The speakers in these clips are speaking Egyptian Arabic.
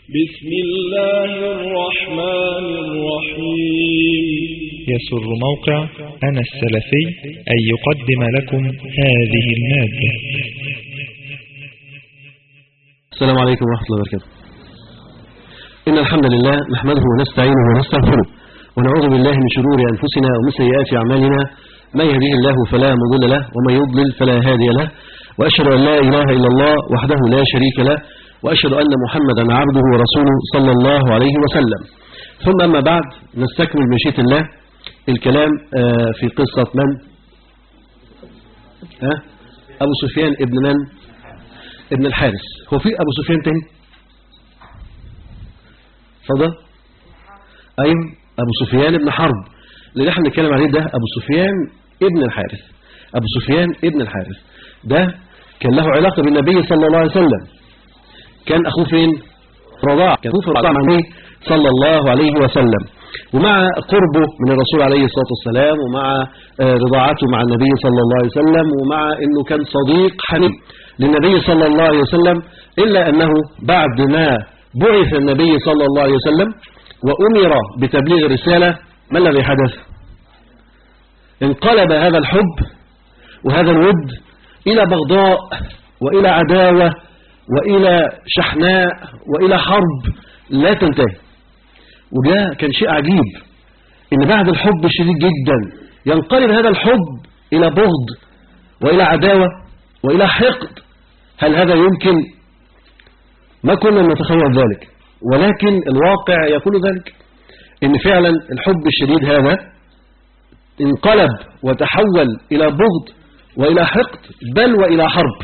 بسم الله الرحمن الرحيم يسر موقع أنا السلفي أن يقدم لكم هذه المادة السلام عليكم ورحمة الله وبركاته إن الحمد لله نحمده ونستعينه ونستغفره ونعوذ بالله من شرور أنفسنا ومن سيئات أعمالنا من يهديه الله فلا مضل له ومن يضلل فلا هادي له وأشهد أن لا إله إلا الله وحده لا شريك له وأشهد أن محمدا عبده ورسوله صلى الله عليه وسلم ثم أما بعد نستكمل مشيئة الله الكلام آه، في قصة من ها؟ أبو سفيان ابن من ابن الحارث هو في أبو سفيان تاني فضل أيوة أبو سفيان ابن حرب اللي احنا بنتكلم عليه ده أبو سفيان ابن الحارث أبو سفيان ابن الحارث ده كان له علاقة بالنبي صلى الله عليه وسلم كان أخوه فين رضاع كان أخوه في رضاع مع النبي صلى الله عليه وسلم ومع قربه من الرسول عليه الصلاة والسلام ومع آه، رضاعته مع النبي صلى الله عليه وسلم ومع أنه كان صديق حميم للنبي صلى الله عليه وسلم إلا أنه بعد ما بعث النبي صلى الله عليه وسلم وأمر بتبليغ الرسالة ما الذي حدث انقلب هذا الحب وهذا الود إلى بغضاء وإلى عداوة وإلى شحناء وإلى حرب لا تنتهي وده كان شيء عجيب إن بعد الحب الشديد جدا ينقلب هذا الحب إلى بغض وإلى عداوة وإلى حقد هل هذا يمكن ما كنا نتخيل ذلك ولكن الواقع يقول ذلك إن فعلا الحب الشديد هذا انقلب وتحول إلى بغض وإلى حقد بل وإلى حرب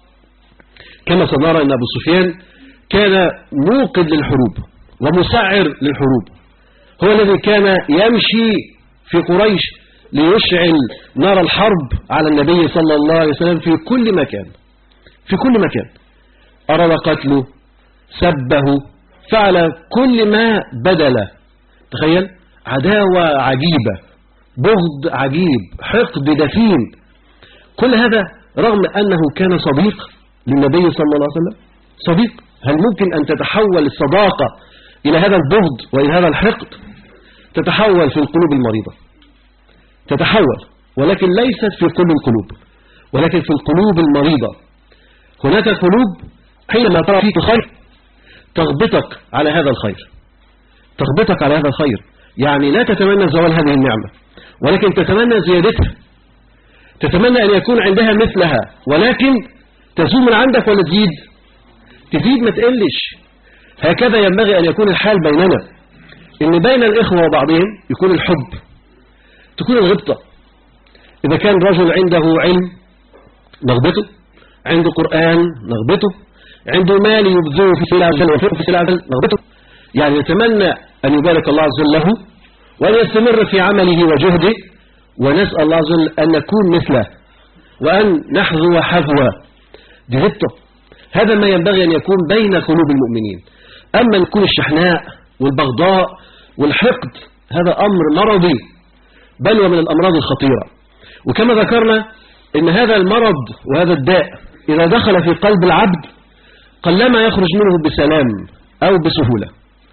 كما سنرى أن أبو سفيان كان موقد للحروب ومسعر للحروب هو الذي كان يمشي في قريش ليشعل نار الحرب على النبي صلى الله عليه وسلم في كل مكان في كل مكان أراد قتله سبه فعل كل ما بدل تخيل عداوة عجيبة بغض عجيب حقد دفين كل هذا رغم أنه كان صديق للنبي صلى الله عليه وسلم صديق هل ممكن أن تتحول الصداقة إلى هذا البغض وإلى هذا الحقد تتحول في القلوب المريضة تتحول ولكن ليست في كل القلوب ولكن في القلوب المريضة هناك قلوب حينما ترى فيك خير تغبطك على هذا الخير تغبطك على هذا الخير يعني لا تتمنى زوال هذه النعمة ولكن تتمنى زيادتها تتمنى أن يكون عندها مثلها ولكن تزول من عندك ولا تزيد تزيد ما تقلش هكذا ينبغي أن يكون الحال بيننا إن بين الإخوة وبعضهم يكون الحب تكون الغبطة إذا كان رجل عنده علم نغبطه عنده قرآن نغبطه عنده مال يبذله في سبيل عز وجل وينفقه في سبيل عز وجل نغبطه يعني نتمنى أن يبارك الله عز وجل له وأن يستمر في عمله وجهده ونسأل الله عز وجل أن نكون مثله وأن نحذو حذوه دي غبطة هذا ما ينبغي أن يكون بين قلوب المؤمنين أما أن يكون الشحناء والبغضاء والحقد هذا أمر مرضي بل ومن الأمراض الخطيرة وكما ذكرنا أن هذا المرض وهذا الداء إذا دخل في قلب العبد قلما يخرج منه بسلام أو بسهولة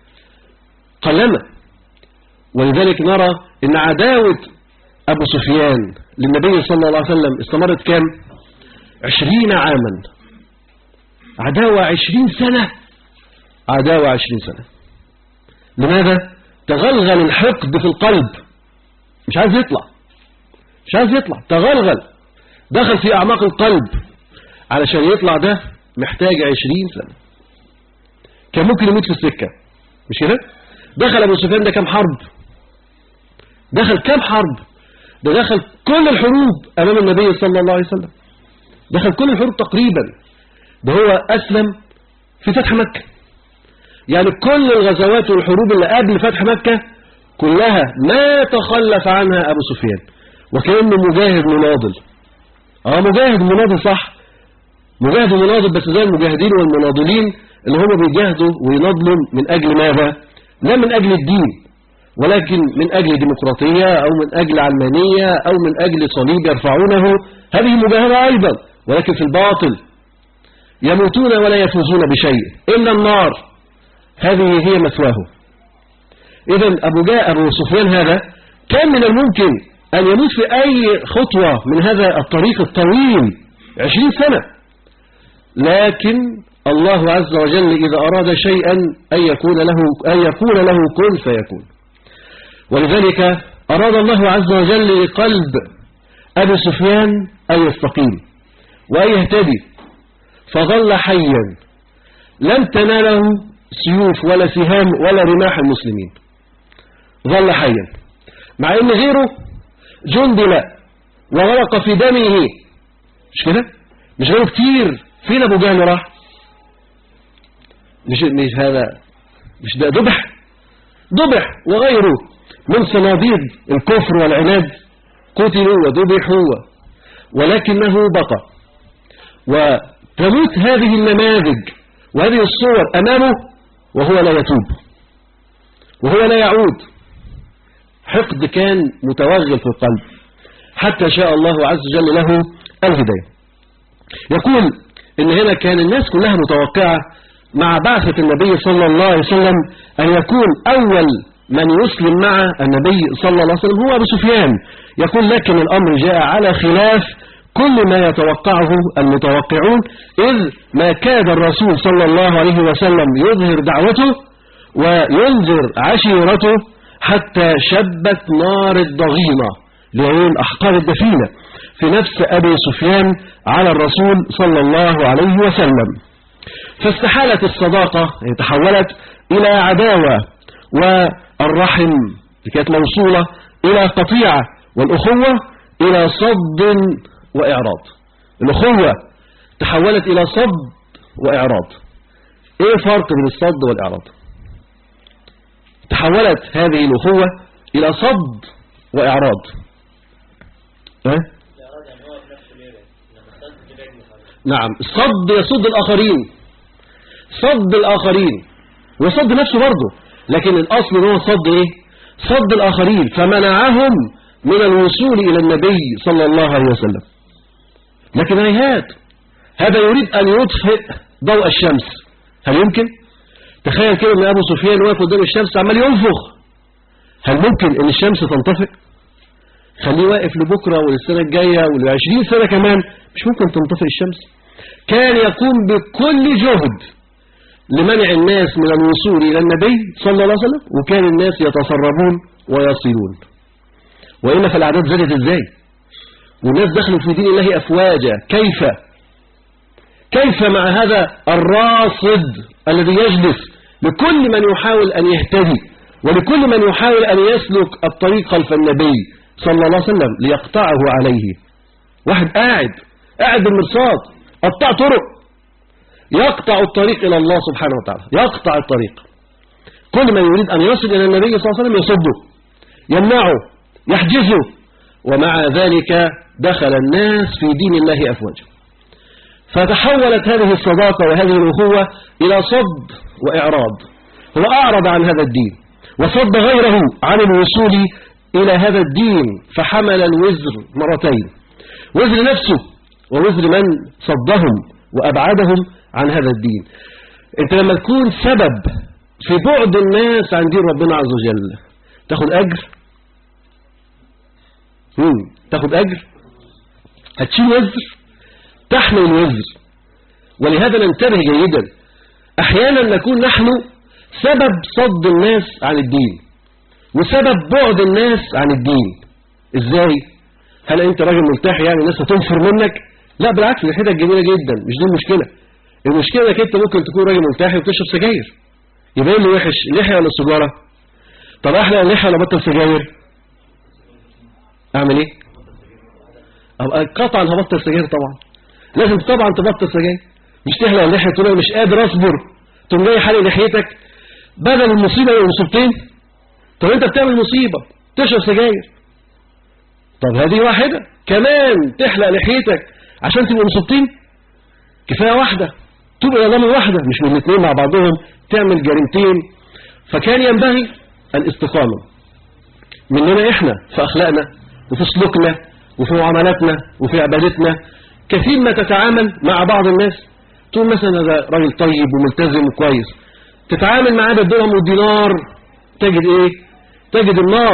قلما ولذلك نرى أن عداوة أبو سفيان للنبي صلى الله عليه وسلم استمرت كام عشرين عاما عداوة عشرين سنة عداوة عشرين سنة لماذا تغلغل الحقد في القلب مش عايز يطلع مش عايز يطلع تغلغل دخل في أعماق القلب علشان يطلع ده محتاج عشرين سنة كان ممكن يموت في السكة مش كده دخل أبو سفيان ده كام حرب دخل كام حرب ده دخل كل الحروب أمام النبي صلى الله عليه وسلم دخل كل الحروب تقريبا ده هو أسلم في فتح مكة يعني كل الغزوات والحروب اللي قبل فتح مكة كلها ما تخلف عنها أبو سفيان وكأنه مجاهد مناضل اه مجاهد مناضل صح مجاهد مناضل بس زي المجاهدين والمناضلين اللي هم بيجاهدوا ويناضلوا من أجل ماذا لا من أجل الدين ولكن من أجل ديمقراطية أو من أجل علمانية أو من أجل صليب يرفعونه هذه مجاهدة أيضا ولكن في الباطل يموتون ولا يفوزون بشيء إلا النار هذه هي مثواه إذا أبو جاء أبو سفيان هذا كان من الممكن أن يموت في أي خطوة من هذا الطريق الطويل عشرين سنة لكن الله عز وجل إذا أراد شيئا أن يكون له, أن يقول له كن فيكون ولذلك أراد الله عز وجل لقلب أبي سفيان أن يستقيم وأن يهتدي فظل حيا لم تناله سيوف ولا سهام ولا رماح المسلمين ظل حيا مع ان غيره جندل وغرق في دمه مش كده مش غيره كتير فين ابو جهل راح مش مش هذا مش ده ذبح ذبح وغيره من صناديد الكفر والعناد قتلوا وذبحوا ولكنه بقى وتموت هذه النماذج وهذه الصور أمامه وهو لا يتوب وهو لا يعود حقد كان متوغل في القلب حتى شاء الله عز وجل له الهداية يقول إن هنا كان الناس كلها متوقعة مع بعثة النبي صلى الله عليه وسلم أن يكون أول من يسلم مع النبي صلى الله عليه وسلم هو أبو سفيان يقول لكن الأمر جاء على خلاف كل ما يتوقعه المتوقعون إذ ما كاد الرسول صلى الله عليه وسلم يظهر دعوته وينذر عشيرته حتى شبت نار الضغينة لعين أحقار الدفينة في نفس أبي سفيان على الرسول صلى الله عليه وسلم فاستحالت الصداقة يعني تحولت إلى عداوة والرحم اللي كانت موصولة إلى قطيعة والأخوة إلى صد وإعراض الأخوة تحولت إلى صد وإعراض إيه الفرق بين الصد والإعراض تحولت هذه الأخوة إلى صد وإعراض أه؟ نعم الصد يصد الآخرين صد الآخرين وصد نفسه برضه لكن الأصل هو صد إيه صد الآخرين فمنعهم من الوصول إلى النبي صلى الله عليه وسلم لكن هيهات هذا يريد أن يطفئ ضوء الشمس هل يمكن تخيل كده ان ابو سفيان واقف قدام الشمس عمال ينفخ هل ممكن ان الشمس تنطفئ خليه واقف لبكره وللسنه الجايه ول20 سنه كمان مش ممكن تنطفئ الشمس كان يقوم بكل جهد لمنع الناس من الوصول الى النبي صلى الله عليه وسلم وكان الناس يتسربون ويصلون والا فالاعداد زادت ازاي والناس دخلوا في دين الله افواجا كيف كيف مع هذا الراصد الذي يجلس لكل من يحاول أن يهتدي ولكل من يحاول أن يسلك الطريق خلف النبي صلى الله عليه وسلم ليقطعه عليه واحد قاعد قاعد بالمرصاد قطع طرق يقطع الطريق إلى الله سبحانه وتعالى يقطع الطريق كل من يريد أن يصل إلى النبي صلى الله عليه وسلم يصده يمنعه يحجزه ومع ذلك دخل الناس في دين الله أفواجا فتحولت هذه الصداقة وهذه الأخوة إلى صد وإعراض هو أعرض عن هذا الدين وصد غيره عن الوصول إلى هذا الدين فحمل الوزر مرتين وزر نفسه ووزر من صدهم وأبعدهم عن هذا الدين انت لما تكون سبب في بعد الناس عن دين ربنا عز وجل تاخد أجر مم. تاخد أجر هتشيل وزر تحمل الوزر ولهذا ننتبه جيدا أحيانا نكون نحن سبب صد الناس عن الدين وسبب بعد الناس عن الدين ازاي هل انت راجل ملتحي يعني الناس هتنفر منك لا بالعكس دي حتت جميله جدا مش دي المشكله المشكله انك انت ممكن تكون راجل ملتحي وتشرب سجاير يبقى اللي وحش اللحيه ولا السجاره طب احلى اللحيه ولا بطل سجاير اعمل ايه ابقى قطعا هبطل سجاير طبعا لازم طبعا تبطل سجاير مش تحلق اللحيه تقول مش قادر اصبر تقوم جاي حالق لحيتك بدل المصيبه يبقى مصيبتين طب انت بتعمل مصيبه تشرب سجاير طب هذه واحده كمان تحلق لحيتك عشان تبقى مصيبتين كفايه واحده تبقى يلا من واحده مش من الاثنين مع بعضهم تعمل جريمتين فكان ينبغي الاستقامه مننا احنا في اخلاقنا وفي سلوكنا وفي معاملاتنا وفي عبادتنا كثير ما تتعامل مع بعض الناس تقول مثلا هذا راجل طيب وملتزم وكويس تتعامل معاه بالدرهم والدينار تجد ايه تجد النار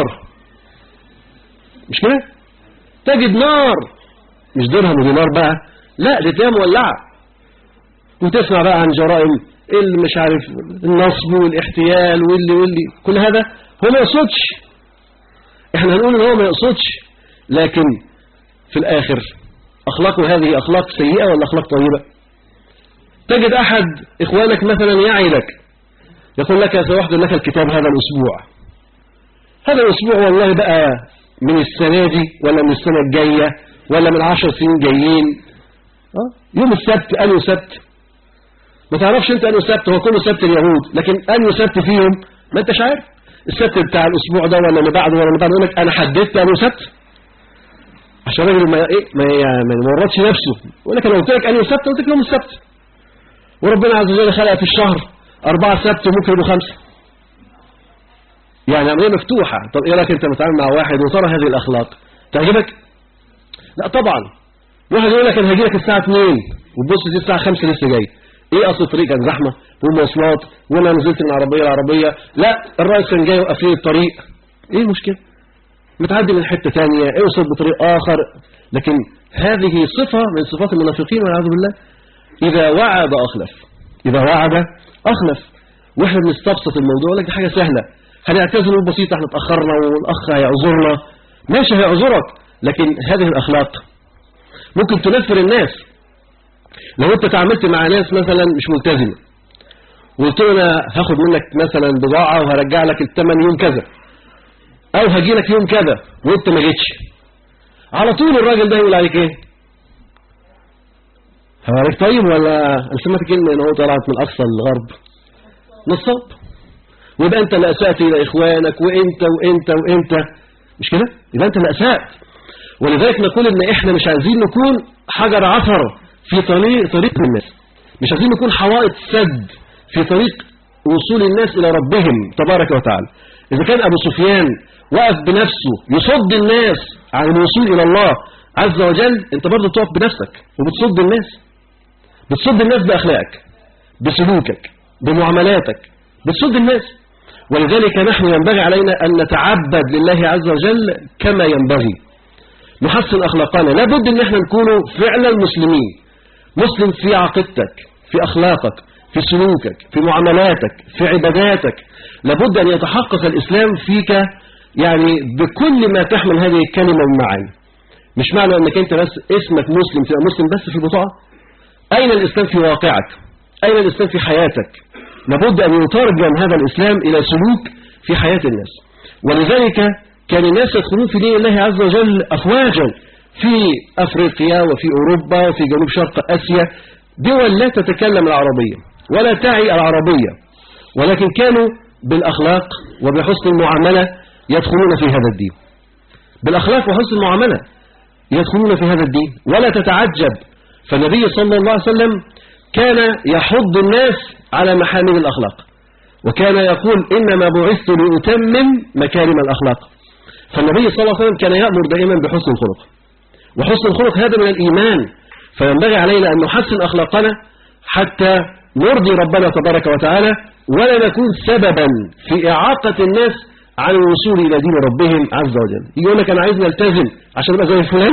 مش كده تجد نار مش درهم ودينار بقى لا دي تلاقيها مولعه وتسمع بقى عن جرائم اللي مش عارف النصب والاحتيال واللي واللي كل هذا هو ما يقصدش احنا هنقول ان هو ما يقصدش لكن في الاخر اخلاقه هذه اخلاق سيئة ولا اخلاق طيبة تجد احد اخوانك مثلا يعي لك يقول لك سأحضر لك الكتاب هذا الاسبوع هذا الاسبوع والله بقى من السنة دي ولا من السنة الجاية ولا من عشر سنين جايين أه؟ يوم السبت أنه سبت ما تعرفش انت أنه سبت هو كله سبت اليهود لكن أنه سبت فيهم ما انتش عارف السبت بتاع الأسبوع ده ولا اللي بعده ولا اللي بعده يقول لك أنا حددت أنه سبت عشان الراجل ما ايه ما ما يورطش نفسه يقول لك انا قلت لك انه سبت قلت لك يوم السبت وربنا عز وجل خلق في الشهر أربعة سبت وممكن يبقوا خمسة يعني عملية مفتوحة طب ايه رايك انت متعامل مع واحد وترى هذه الأخلاق تعجبك لا طبعا واحد يقول لك انا هجي لك الساعة 2 وتبص دي الساعة 5 لسه جاي ايه اصل الطريق كان زحمة والمواصلات وانا نزلت من عربية لعربية لا الرئيس كان جاي وقف لي الطريق ايه المشكلة متعدي من حتة ثانية اوصل بطريق آخر لكن هذه صفة من صفات المنافقين والعياذ بالله إذا وعد أخلف إذا وعد أخلف وإحنا بنستبسط الموضوع لك دي حاجة سهلة هنعتذر بسيطة احنا اتأخرنا والأخ هيعذرنا ماشي هيعذرك لكن هذه الأخلاق ممكن تنفر الناس لو انت تعاملت مع ناس مثلا مش ملتزمة وقلت له انا هاخد منك مثلا بضاعة وهرجع لك الثمن يوم كذا او هجي لك يوم كذا وانت ما جيتش على طول الراجل ده يقول عليك ايه هوريك طيب ولا انا سمعت كلمه ان هو طلعت من اقصى الغرب نصاب ويبقى انت اللي اسات الى اخوانك وانت وانت وانت مش كده يبقى انت اللي اسات ولذلك نقول ان احنا مش عايزين نكون حجر عثر في طريق طريق الناس مش عايزين نكون حوائط سد في طريق وصول الناس الى ربهم تبارك وتعالى اذا كان ابو سفيان وقف بنفسه يصد الناس عن الوصول إلى الله عز وجل انت برضه تقف بنفسك وبتصد الناس بتصد الناس بأخلاقك بسلوكك بمعاملاتك بتصد الناس ولذلك نحن ينبغي علينا أن نتعبد لله عز وجل كما ينبغي نحسن أخلاقنا لابد أن احنا نكون فعلا مسلمين مسلم في عقيدتك في أخلاقك في سلوكك في معاملاتك في عباداتك لابد أن يتحقق الإسلام فيك يعني بكل ما تحمل هذه الكلمة من معاني مش معنى أنك أنت بس اسمك مسلم تبقى مسلم بس في البطاقة أين الإسلام في واقعك أين الإسلام في حياتك لابد أن يترجم هذا الإسلام إلى سلوك في حياة الناس ولذلك كان الناس يدخلون في دين الله عز وجل أفواجا في أفريقيا وفي أوروبا وفي جنوب شرق آسيا دول لا تتكلم العربية ولا تعي العربية ولكن كانوا بالأخلاق وبحسن المعاملة يدخلون في هذا الدين بالأخلاق وحسن المعاملة يدخلون في هذا الدين ولا تتعجب فالنبي صلى الله عليه وسلم كان يحض الناس على محامل الأخلاق وكان يقول إنما بعثت لأتمم مكارم الأخلاق فالنبي صلى الله عليه وسلم كان يأمر دائما بحسن الخلق وحسن الخلق هذا من الإيمان فينبغي علينا أن نحسن أخلاقنا حتى نرضي ربنا تبارك وتعالى ولا نكون سببا في إعاقة الناس عن الوصول إلى دين ربهم عز وجل يقول لك أنا عايز نلتزم عشان أبقى زي فلان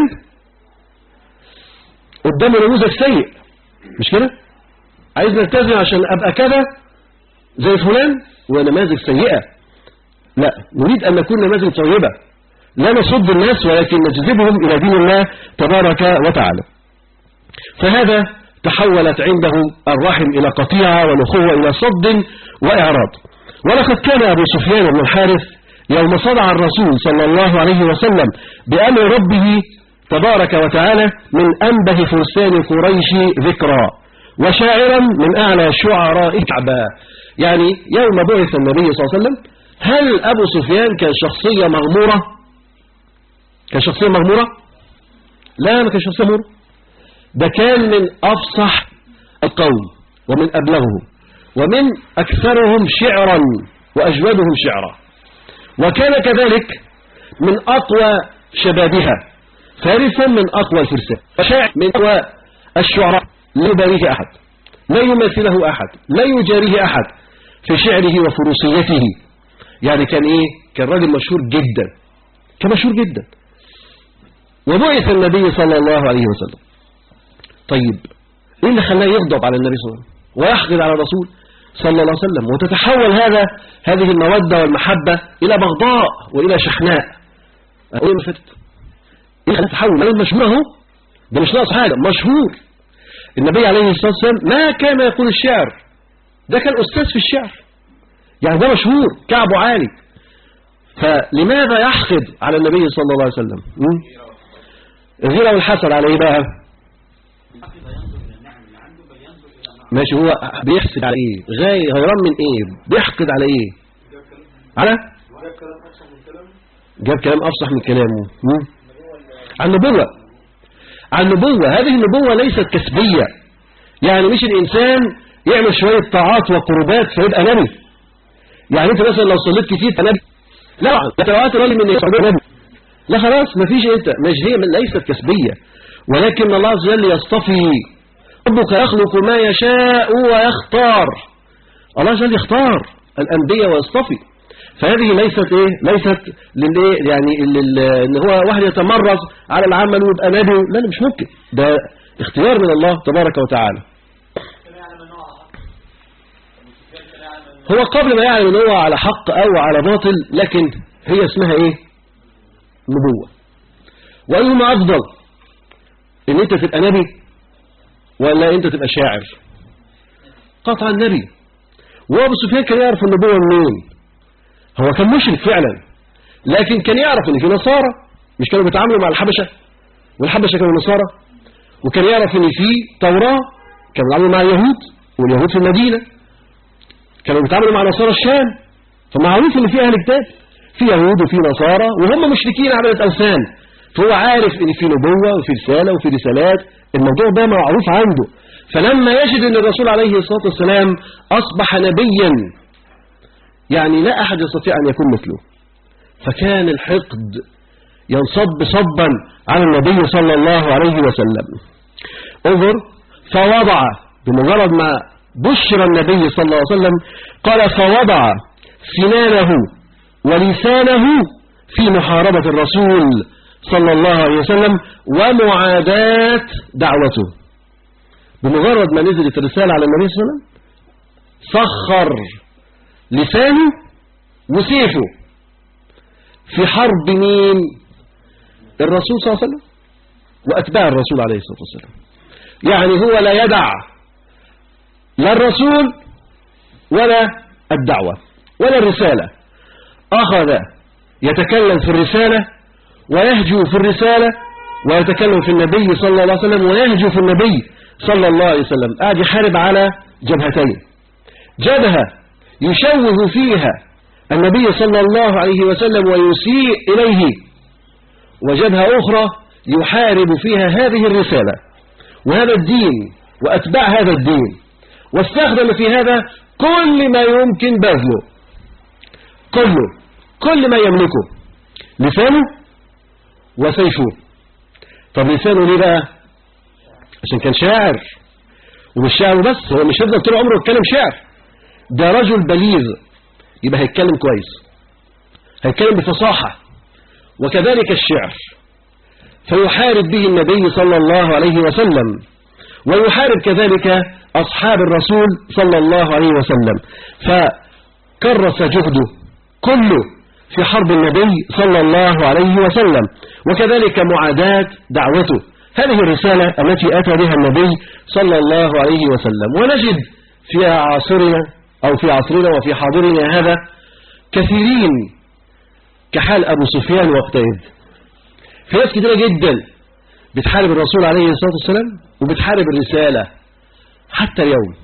قدامه نموذج سيء مش كده عايز نلتزم عشان أبقى كذا زي فلان ونماذج سيئة لا نريد أن نكون نماذج طيبة لا نصد الناس ولكن نجذبهم إلى دين الله تبارك وتعالى فهذا تحولت عنده الرحم إلى قطيعة والأخوة إلى صد وإعراض ولقد كان أبو سفيان بن الحارث يوم صدع الرسول صلى الله عليه وسلم بأمر ربه تبارك وتعالى من أنبه فرسان قريش ذكرى وشاعرا من أعلى شعراء كعبة يعني يوم بعث النبي صلى الله عليه وسلم هل أبو سفيان كان شخصية مغمورة كان شخصية مغمورة لا ما كان شخصية مغمورة ده كان من أفصح القوم ومن أبلغهم ومن أكثرهم شعرا وأجودهم شعرا وكان كذلك من أقوى شبابها فارسا من أقوى الفرسان وشاعر من أقوى الشعراء لا يباريه أحد لا يماثله أحد لا يجاريه أحد في شعره وفروسيته يعني كان إيه كان راجل مشهور جدا كان مشهور جدا وبعث النبي صلى الله عليه وسلم طيب إيه اللي خلاه يغضب على النبي صلى الله عليه وسلم ويحقد على الرسول صلى الله عليه وسلم وتتحول هذا هذه المودة والمحبة إلى بغضاء وإلى شحناء ايه ما فاتت ايه خلاه تحول ما مشهور اهو ده مش ناقص حاجة مشهور النبي عليه الصلاة والسلام ما كان يقول الشعر ده كان أستاذ في الشعر يعني ده مشهور كعبه عالي فلماذا يحقد على النبي صلى الله عليه وسلم م? الغيرة والحسد على ايه بقى ماشي هو بيحسد على ايه غاي غيران من ايه بيحقد على ايه على جاب كلام افصح من كلامه م? عن النبوة عن النبوة هذه النبوة ليست كسبية يعني مش الإنسان يعمل شوية طاعات وقربات فيبقى نبي يعني انت مثلا لو صليت كتير تبقى نبي لا تتواتر راجل من يصعب نبي لا خلاص مفيش انت مش هي ليست كسبية ولكن الله عز وجل يصطفي ربك يخلق ما يشاء ويختار الله عز وجل يختار الأنبياء ويصطفي فهذه ليست ايه ليست للايه يعني لل... ان هو واحد يتمرس على العمل ويبقى نبي لا لا مش ممكن ده اختيار من الله تبارك وتعالى هو قبل ما يعلم ان هو على حق او على باطل لكن هي اسمها ايه نبوة وايهما افضل ان انت تبقى نبي ولا انت تبقى شاعر قطع النبي وابو سفيان كان يعرف النبوة منين هو كان مشرك فعلا لكن كان يعرف ان في نصارى مش كانوا بيتعاملوا مع الحبشة والحبشة كانوا نصارى وكان يعرف ان في توراة كانوا بيتعاملوا مع اليهود واليهود في المدينة كانوا بيتعاملوا مع نصارى الشام فمعروف ان في اهل كتاب في يهود وفي نصارى وهم مشركين عبدة اوثان فهو عارف ان في نبوة وفي رسالة وفي رسالات الموضوع ده معروف عنده فلما يجد ان الرسول عليه الصلاة والسلام اصبح نبيا يعني لا أحد يستطيع أن يكون مثله فكان الحقد ينصب صبا على النبي صلى الله عليه وسلم انظر فوضع بمجرد ما بشر النبي صلى الله عليه وسلم قال فوضع سنانه ولسانه في محاربة الرسول صلى الله عليه وسلم ومعاداة دعوته بمجرد ما نزلت الرسالة على النبي صلى الله عليه وسلم سخر لسانه وسيفه في حرب مين الرسول صلى الله عليه وسلم وأتباع الرسول عليه الصلاة والسلام يعني هو لا يدع لا الرسول ولا الدعوة ولا الرسالة أخذ يتكلم في الرسالة ويهجو في الرسالة ويتكلم في النبي صلى الله عليه وسلم ويهجو في النبي صلى الله عليه وسلم قاعد يحارب على جبهتين جبهة يشوه فيها النبي صلى الله عليه وسلم ويسيء إليه وجبهة أخرى يحارب فيها هذه الرسالة وهذا الدين وأتباع هذا الدين واستخدم في هذا كل ما يمكن بذله كله كل ما يملكه لسانه وسيفه طب لسانه ليه بقى عشان كان شاعر ومش شاعر بس هو مش هيفضل طول عمره يتكلم شعر ده رجل بليغ يبقى هيتكلم كويس هيتكلم بفصاحة وكذلك الشعر فيحارب به النبي صلى الله عليه وسلم ويحارب كذلك أصحاب الرسول صلى الله عليه وسلم فكرس جهده كله في حرب النبي صلى الله عليه وسلم وكذلك معاداة دعوته هذه الرسالة التي أتى بها النبي صلى الله عليه وسلم ونجد في عصرنا أو في عصرنا وفي حاضرنا هذا كثيرين كحال أبو سفيان وقتئذ في ناس كثيرة جدا بتحارب الرسول عليه الصلاة والسلام وبتحارب الرسالة حتى اليوم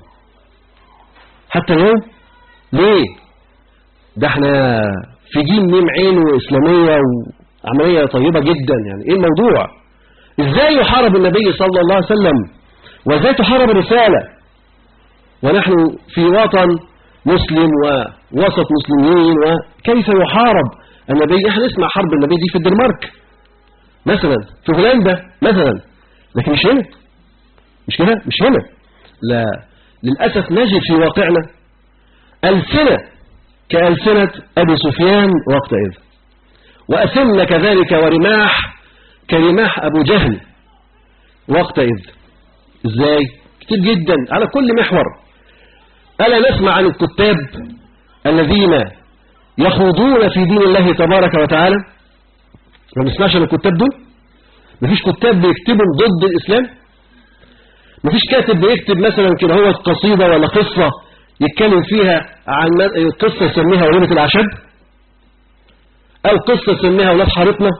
حتى اليوم ليه ده احنا في جيل ميم عين وإسلامية وعملية طيبة جدا يعني ايه الموضوع ازاي يحارب النبي صلى الله عليه وسلم وازاي تحارب الرسالة ونحن في وطن مسلم ووسط مسلمين وكيف يحارب النبي احنا نسمع حرب النبي دي في الدنمارك مثلا في هولندا مثلا لكن مش هنا مش كده مش هنا لا للأسف نجد في واقعنا ألسنة كألسنة أبي سفيان وقتئذ وأسن كذلك ورماح كرماح أبو جهل وقتئذ إزاي كتير جدا على كل محور ألا نسمع عن الكتاب الذين يخوضون في دين الله تبارك وتعالى ما نسمعش عن الكتاب دول مفيش كتاب بيكتبوا ضد الإسلام مفيش كاتب بيكتب مثلا كده هو قصيدة ولا قصة يتكلم فيها عن قصة يسميها وليمة العشب أو قصة يسميها ولاد حارتنا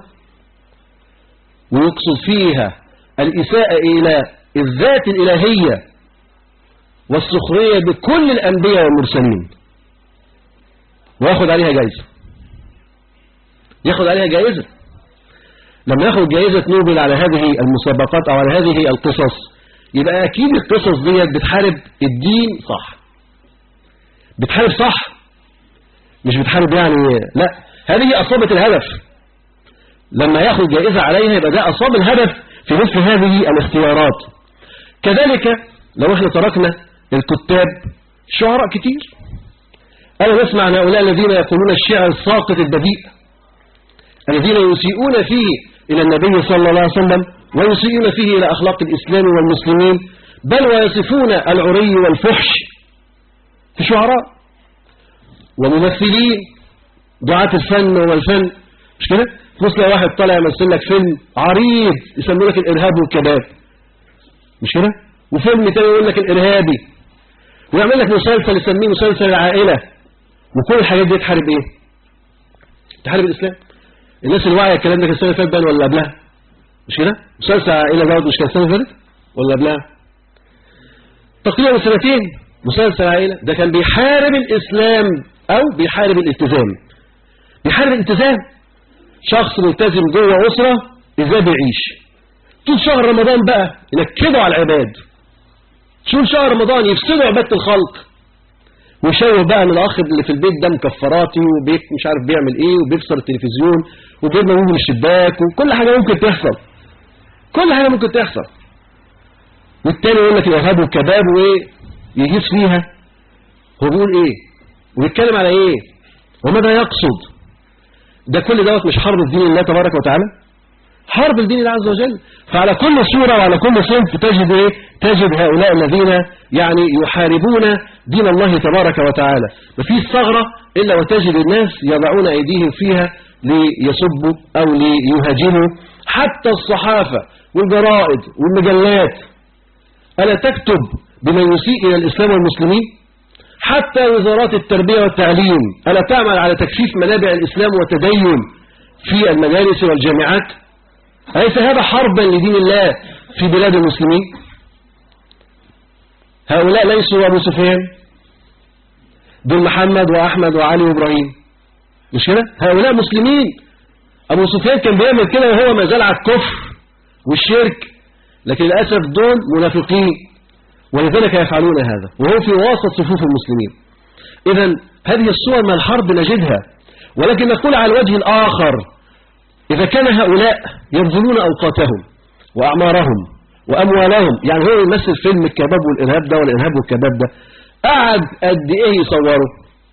ويقصد فيها الإساءة إلى الذات الإلهية والسخرية بكل الأنبياء والمرسلين وياخد عليها جائزة ياخد عليها جائزة لما ياخد جائزة نوبل على هذه المسابقات أو على هذه القصص يبقى أكيد القصص ديت بتحارب الدين صح بتحارب صح مش بتحارب يعني لا هذه أصابت الهدف لما ياخد جائزة عليها يبقى ده أصاب الهدف في مثل هذه الاختيارات كذلك لو احنا تركنا الكتاب شعراء كتير أنا نسمع عن هؤلاء الذين يقولون الشعر الساقط البذيء الذين يسيئون فيه إلى النبي صلى الله عليه وسلم ويسيئون فيه إلى أخلاق الإسلام والمسلمين بل ويصفون العري والفحش في شعراء وممثلين دعاة الفن والفن مش كده مثل واحد طالع يمثل لك فيلم عريض يسموه لك الإرهاب والكباب مش كده وفيلم تاني يقول لك الإرهابي ويعمل لك مسلسل يسميه مسلسل العائلة وكل الحاجات دي تحارب ايه تحارب الإسلام الناس الواعية الكلام ده كان السنة اللي فاتت بقى ولا قبلها مش كده مسلسل عائلة دوت مش كان السنة اللي فاتت ولا قبلها تقريبا سنتين مسلسل عائلة ده كان بيحارب الإسلام أو بيحارب الالتزام بيحارب الالتزام شخص ملتزم جوه أسرة إزاي بيعيش طول شهر رمضان بقى ينكدوا على العباد طول شهر رمضان يفسدوا عبادة الخلق ويشوه بقى ان الاخ اللي في البيت ده مكفراتي وبيت مش عارف بيعمل ايه وبيكسر التلفزيون وبيرمي من الشباك وكل حاجة ممكن تحصل كل حاجة ممكن تحصل والتاني يقول لك الارهاب والكباب وايه يجيس فيها هو بيقول ايه ويتكلم على ايه وماذا يقصد ده كل دوت مش حرب الدين الله تبارك وتعالى حرب الدين الله عز وجل فعلى كل صورة وعلى كل صنف تجد ايه تجد هؤلاء الذين يعني يحاربون دين الله تبارك وتعالى مفيش ثغرة إلا وتجد الناس يضعون أيديهم فيها ليسبوا أو ليهاجموا حتى الصحافة والجرائد والمجلات ألا تكتب بمن يسيء إلى الإسلام والمسلمين حتى وزارات التربية والتعليم ألا تعمل على تكشيف منابع الإسلام والتدين في المدارس والجامعات أليس هذا حربا لدين الله في بلاد المسلمين هؤلاء ليسوا أبو سفيان دول محمد وأحمد وعلي وإبراهيم مش كده هؤلاء مسلمين أبو سفيان كان بيعمل كده وهو ما زال على الكفر والشرك لكن للأسف دول منافقين ولذلك يفعلون هذا وهو في وسط صفوف المسلمين إذا هذه الصور من الحرب نجدها ولكن نقول على الوجه الآخر إذا كان هؤلاء يبذلون أوقاتهم وأعمارهم وأموالهم يعني هو يمثل فيلم الكباب والإرهاب ده والإرهاب والكباب ده قعد قد إيه يصوره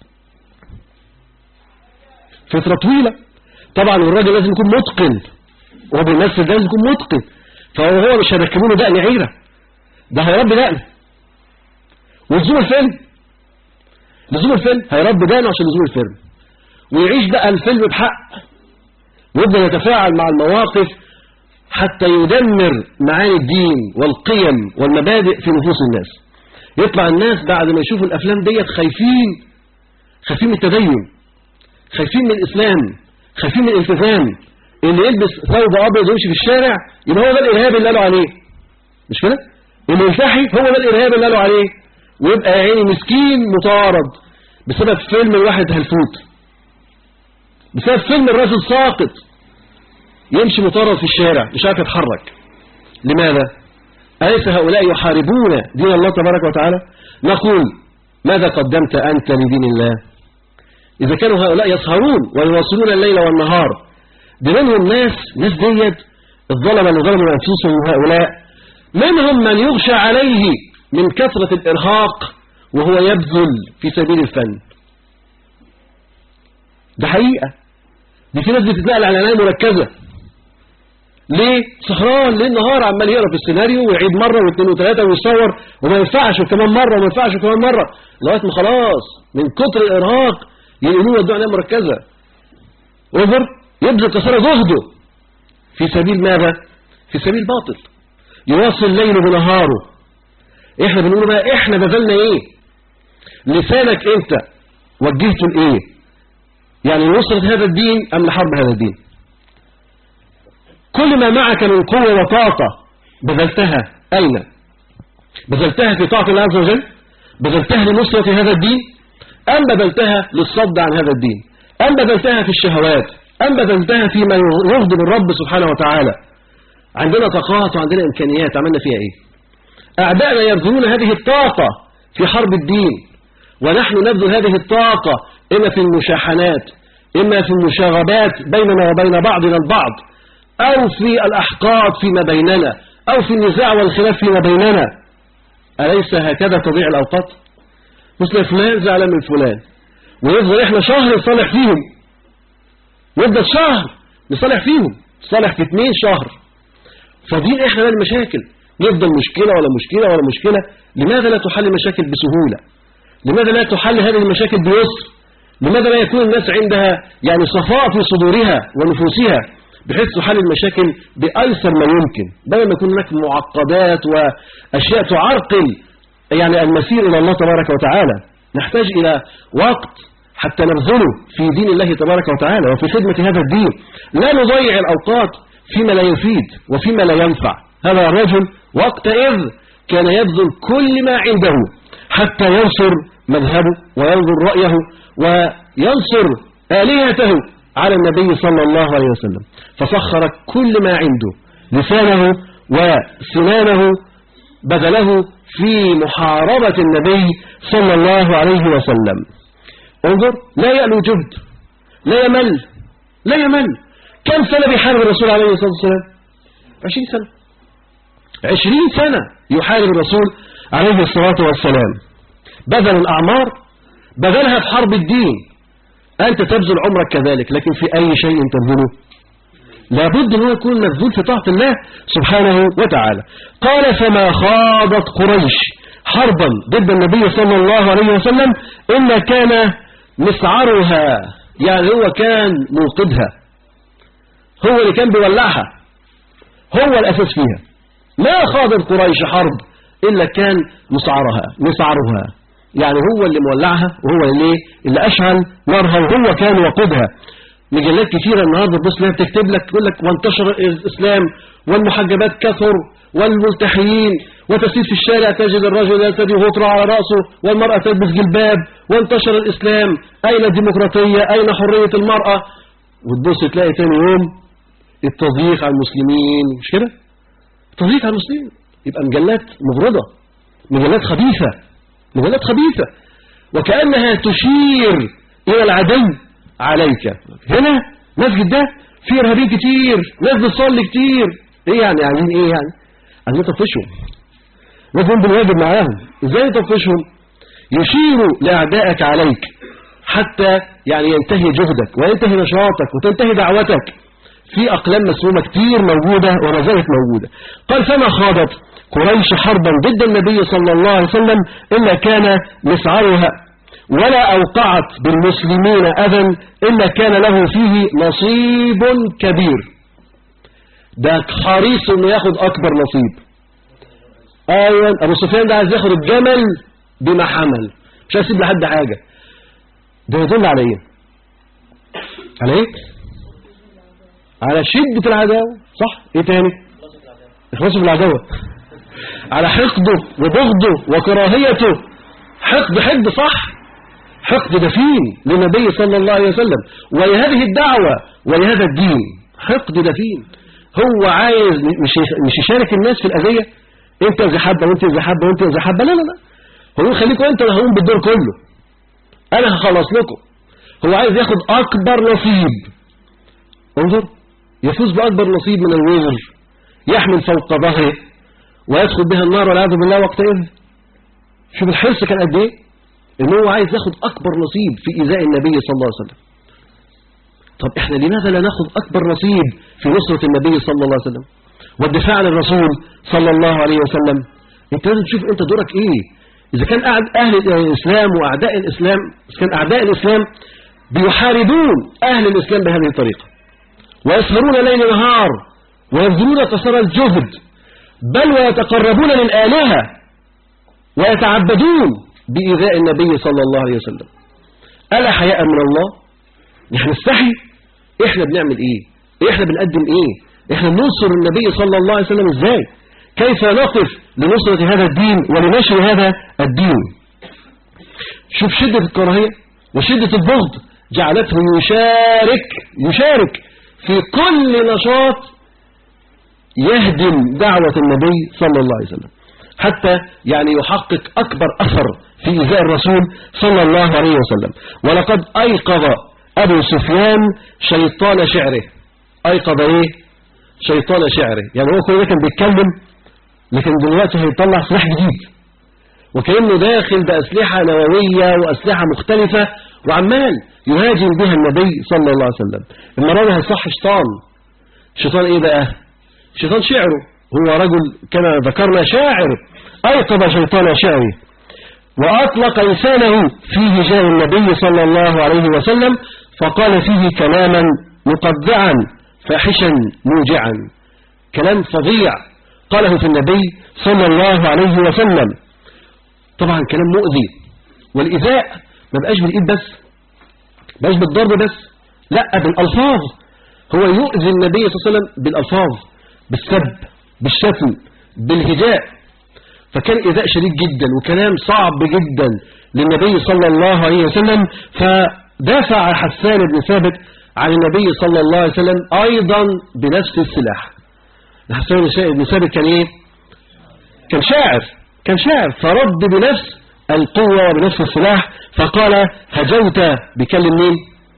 فترة طويلة طبعا والراجل لازم يكون متقن وهو بيمثل ده لازم يكون متقن فهو مش هيركبوا له دقن عيرة ده هيربي دقن ولزوم الفيلم لزوم الفيلم هيربي دقنه عشان لزوم الفيلم ويعيش بقى الفيلم بحق ويبدأ يتفاعل مع المواقف حتى يدمر معاني الدين والقيم والمبادئ في نفوس الناس يطلع الناس بعد ما يشوفوا الأفلام ديت خايفين خايفين من التدين خايفين من الإسلام خايفين من الالتزام اللي يلبس ثوب أبيض ويمشي في الشارع يبقى هو ده الإرهاب اللي قالوا عليه مش كده؟ اللي يلتحي هو ده الإرهاب اللي قالوا عليه ويبقى يا عيني مسكين مطارد بسبب فيلم الواحد هلفوت بسبب فيلم الرجل ساقط يمشي مطارد في الشارع مش عارف يتحرك لماذا أليس هؤلاء يحاربون دين الله تبارك وتعالى نقول ماذا قدمت أنت لدين الله إذا كانوا هؤلاء يسهرون ويواصلون الليل والنهار دي منهم ناس ناس ديت الظلم اللي ظلموا أنفسهم هؤلاء منهم من يغشى عليه من كثرة الإرهاق وهو يبذل في سبيل الفن ده حقيقة دي في ناس بتتنقل على عناية مركزة ليه؟ سهران ليه النهار عمال يقرا في السيناريو ويعيد مرة واثنين وثلاثة ويصور وما ينفعش وكمان مرة وما ينفعش وكمان مرة لغاية ما خلاص من كتر الإرهاق ينقلوه يودوه عناية مركزة انظر يبذل قصارى جهده في سبيل ماذا؟ في سبيل باطل يواصل ليله بنهاره احنا بنقول بقى احنا بذلنا ايه لسانك انت وجهته لايه يعني لنصرة هذا الدين ام لحرب هذا الدين كل ما معك من قوة وطاقة بذلتها اين بذلتها في طاعة الله عز وجل بذلتها لنصرة هذا الدين ام بذلتها للصد عن هذا الدين ام بذلتها في الشهوات ام بذلتها فيما يغضب الرب سبحانه وتعالى عندنا طاقات وعندنا إمكانيات عملنا فيها إيه أعدائنا يبذلون هذه الطاقة في حرب الدين ونحن نبذل هذه الطاقة إما في المشاحنات إما في المشاغبات بيننا وبين بعضنا البعض أو في الأحقاد فيما بيننا أو في النزاع والخلاف فيما بيننا أليس هكذا تضيع الأوقات مثل فلان زعل من فلان ويفضل إحنا شهر نصالح فيهم يفضل شهر نصالح فيهم صالح في اثنين شهر فدين احنا بقى المشاكل يفضل مشكلة ولا مشكلة ولا مشكلة لماذا لا تحل المشاكل بسهولة لماذا لا تحل هذه المشاكل بيسر لماذا لا يكون الناس عندها يعني صفاء في صدورها ونفوسها بحيث تحل المشاكل بأيسر ما يمكن بدل ما يكون هناك معقدات وأشياء تعرقل يعني المسير إلى الله تبارك وتعالى نحتاج إلى وقت حتى نبذله في دين الله تبارك وتعالى وفي خدمة هذا الدين لا نضيع الأوقات فيما لا يفيد وفيما لا ينفع هذا الرجل وقتئذ كان يبذل كل ما عنده حتى ينصر مذهبه وينظر رأيه وينصر آلهته على النبي صلى الله عليه وسلم فسخر كل ما عنده لسانه وسنانه بذله في محاربة النبي صلى الله عليه وسلم انظر لا يألو جهد لا يمل لا يمل كم سنة بيحارب الرسول عليه الصلاة والسلام عشرين سنة عشرين سنة يحارب الرسول عليه الصلاة والسلام بذل الأعمار بذلها في حرب الدين أنت تبذل عمرك كذلك لكن في أي شيء تبذله لابد أن يكون مبذول في طاعة الله سبحانه وتعالى قال فما خاضت قريش حربا ضد النبي صلى الله عليه وسلم إلا كان مسعرها يعني هو كان موقدها هو اللي كان بيولعها هو الأساس فيها ما خاضت قريش حرب إلا كان مسعرها مسعرها يعني هو اللي مولعها وهو اللي اللي أشعل نارها وهو كان وقودها مجلات كثيرة النهاردة تبص لها بتكتب لك تقول لك وانتشر الإسلام والمحجبات كثر والملتحيين وتسير في الشارع تجد الرجل يرتدي غطرة على رأسه والمرأة تلبس جلباب وانتشر الإسلام أين الديمقراطية أين حرية المرأة وتبص تلاقي تاني يوم التضييق على المسلمين مش كده التضييق على المسلمين يبقى مجلات مغرضة مجلات خبيثة مجلات خبيثة وكأنها تشير إلى العدو عليك هنا مسجد ده فيه إرهابيين كتير ناس بتصلي كتير إيه يعني عايزين إيه يعني عايزين تطفشهم لازم بالواجب معاهم إزاي تطفشهم يشير لأعدائك عليك حتى يعني ينتهي جهدك وينتهي نشاطك وتنتهي دعوتك في أقلام مسمومة كتير موجودة وما زالت موجودة قال فما خاضت قريش حربا ضد النبي صلى الله عليه وسلم إلا كان مسعرها ولا أوقعت بالمسلمين أذى إلا كان له فيه نصيب كبير ده حريص انه ياخد أكبر نصيب أيوة أبو سفيان ده عايز ياخد الجمل بما حمل مش هيسيب لحد حاجة ده يدل على ايه على ايه على شدة العداوة صح ايه تاني اخلاصه بالعداوة على حقده وبغضه وكراهيته حقد حقد صح حقد دفين للنبي صلى الله عليه وسلم ولهذه الدعوة ولهذا الدين حقد دفين هو عايز مش مش يشارك الناس في الأذية انت زي حبة وانت زي حبة وانت زي حبة لا لا لا هو يقول خليكم انت اللي هقوم بالدور كله انا هخلص لكم هو عايز ياخد اكبر نصيب انظر يفوز باكبر نصيب من الوزر يحمل فوق ظهره ويدخل بها النار والعياذ بالله وقتئذ شوف الحرص كان قد ايه ان هو عايز ياخد اكبر نصيب في ايذاء النبي صلى الله عليه وسلم طب احنا لماذا لا ناخد اكبر نصيب في نصرة النبي صلى الله عليه وسلم والدفاع عن الرسول صلى الله عليه وسلم انت لازم تشوف انت دورك ايه اذا كان أعد- اهل الاسلام واعداء الاسلام اذا كان اعداء الاسلام بيحاربون اهل الاسلام بهذه الطريقة ويسهرون ليل نهار ويبذلون قصارى الجهد بل ويتقربون للآلهة ويتعبدون بإيذاء النبي صلى الله عليه وسلم ألا حياء من الله نحن نستحي إحنا بنعمل إيه إحنا بنقدم إيه إحنا بننصر النبي صلى الله عليه وسلم إزاي كيف نقف لنصرة هذا الدين ولنشر هذا الدين شوف شدة الكراهية وشدة البغض جعلته يشارك يشارك في كل نشاط يهدم دعوة النبي صلى الله عليه وسلم حتى يعني يحقق أكبر أثر في إيذاء الرسول صلى الله عليه وسلم ولقد أيقظ أبو سفيان شيطان شعره أيقظ إيه شيطان شعره يعني هو كل ده كان بيتكلم لكن دلوقتي هيطلع سلاح جديد وكأنه داخل بأسلحة نووية وأسلحة مختلفة وعمال يهاجم بها النبي صلى الله عليه وسلم المرة دي هيصح شيطان شيطان ايه بقى شيطان شعره هو رجل كما ذكرنا شاعر أيقظ شيطان شعره وأطلق لسانه في هجاء النبي صلى الله عليه وسلم فقال فيه كلاما مقدعا فاحشا موجعا كلام فظيع قاله في النبي صلى الله عليه وسلم طبعا كلام مؤذي والإيذاء ما بقاش بالإيد بس ما بقاش بالضرب بس لا بالألفاظ هو يؤذي النبي صلى الله عليه وسلم بالألفاظ بالسب بالشتم بالهجاء فكان إيذاء شديد جدا وكلام صعب جدا للنبي صلى الله عليه وسلم فدافع حسان بن ثابت عن النبي صلى الله عليه وسلم أيضا بنفس السلاح حسان بن ثابت كان إيه كان شاعر كان شاعر فرد بنفس القوة وبنفس السلاح فقال هجوت بكلم مين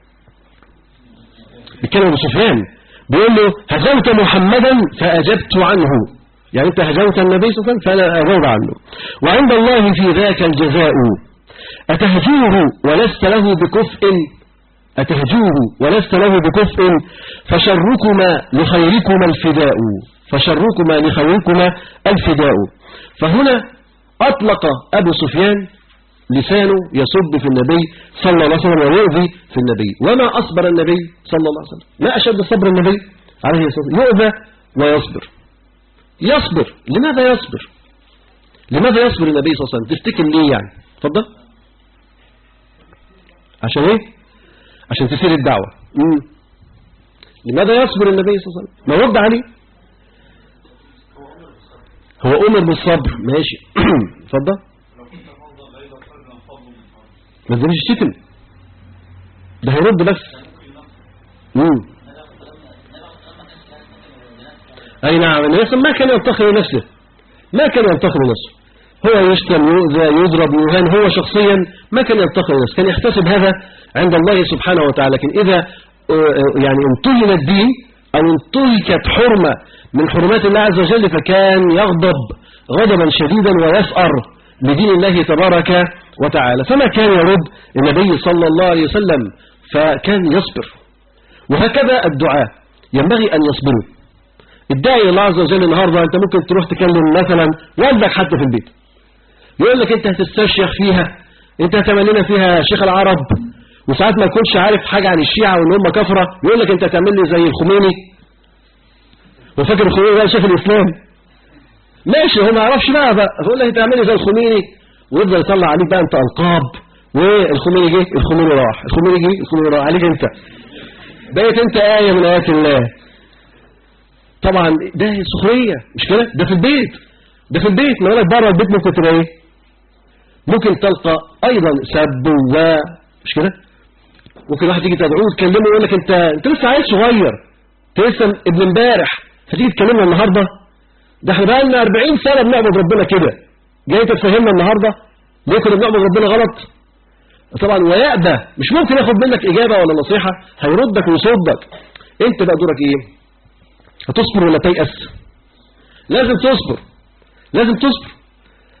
بكلم ابو سفيان بيقول له هجوت محمدا فأجبت عنه يعني انت هجوت النبي صلى الله عليه وسلم فأنا أجوب عنه وعند الله في ذاك الجزاء أتهجوه ولست له بكفء أتهجوه ولست له بكفء فشركما لخيركما الفداء فشركما لخيركما الفداء فهنا أطلق أبو سفيان لسانه يصب في النبي صلى الله عليه وسلم ويؤذي في النبي وما أصبر النبي صلى الله عليه وسلم ما أشد صبر النبي عليه الصلاة والسلام يؤذى ويصبر يصبر لماذا يصبر لماذا يصبر النبي صلى الله عليه وسلم تفتكر ليه يعني اتفضل عشان ايه عشان تسير الدعوة مم. لماذا يصبر النبي صلى الله عليه وسلم ما يرد عليه هو أمر بالصبر ماشي اتفضل ما تقولش الشتم ده هيرد بس مم. أي نعم النبي صلى الله عليه وسلم ما كان ينتقل نفسه ما كان ينتقل نفسه هو يشتم يؤذى يضرب يهان هو شخصيا ما كان ينتقل نفسه كان يحتسب هذا عند الله سبحانه وتعالى لكن إذا آه، يعني انتهل الدين أو انتهكت حرمة من حرمات الله عز وجل فكان يغضب غضبا شديدا ويسأر لدين الله تبارك وتعالى فما كان يرد النبي صلى الله عليه وسلم فكان يصبر وهكذا الدعاء ينبغي أن يصبروا الداعي الله عز وجل النهاردة أنت ممكن تروح تكلم مثلا والدك حتى في البيت يقول لك أنت هتستشيخ فيها أنت هتعمل لنا فيها شيخ العرب وساعات ما يكونش عارف حاجة عن الشيعة وإن هم كفرة يقول لك أنت هتعمل لي زي الخميني وفاكر الخميني ده شاف الإسلام ماشي هو ما يعرفش بقى بقى فيقول لك أنت هتعمل لي زي الخميني ويفضل يطلع عليك بقى أنت ألقاب والخميني جه الخميني راح الخميني جه الخميني راح عليك أنت بقيت أنت آية من آيات الله طبعا ده سخرية مش كده ده في البيت ده في البيت ما بالك بره البيت ممكن تبقى ايه ممكن تلقى ايضا سب و مش كده ممكن واحد يجي تدعوه وتكلمه يقول لك انت انت لسه عيل صغير انت لسه ابن امبارح فتيجي تكلمنا النهارده ده احنا بقى لنا 40 سنه بنعبد ربنا كده جاي انت تفهمنا النهارده ليه كنا بنعبد ربنا غلط طبعا ويأبى مش ممكن ياخد منك اجابه ولا نصيحه هيردك ويصدك انت بقى دورك ايه هتصبر ولا تيأس لازم تصبر لازم تصبر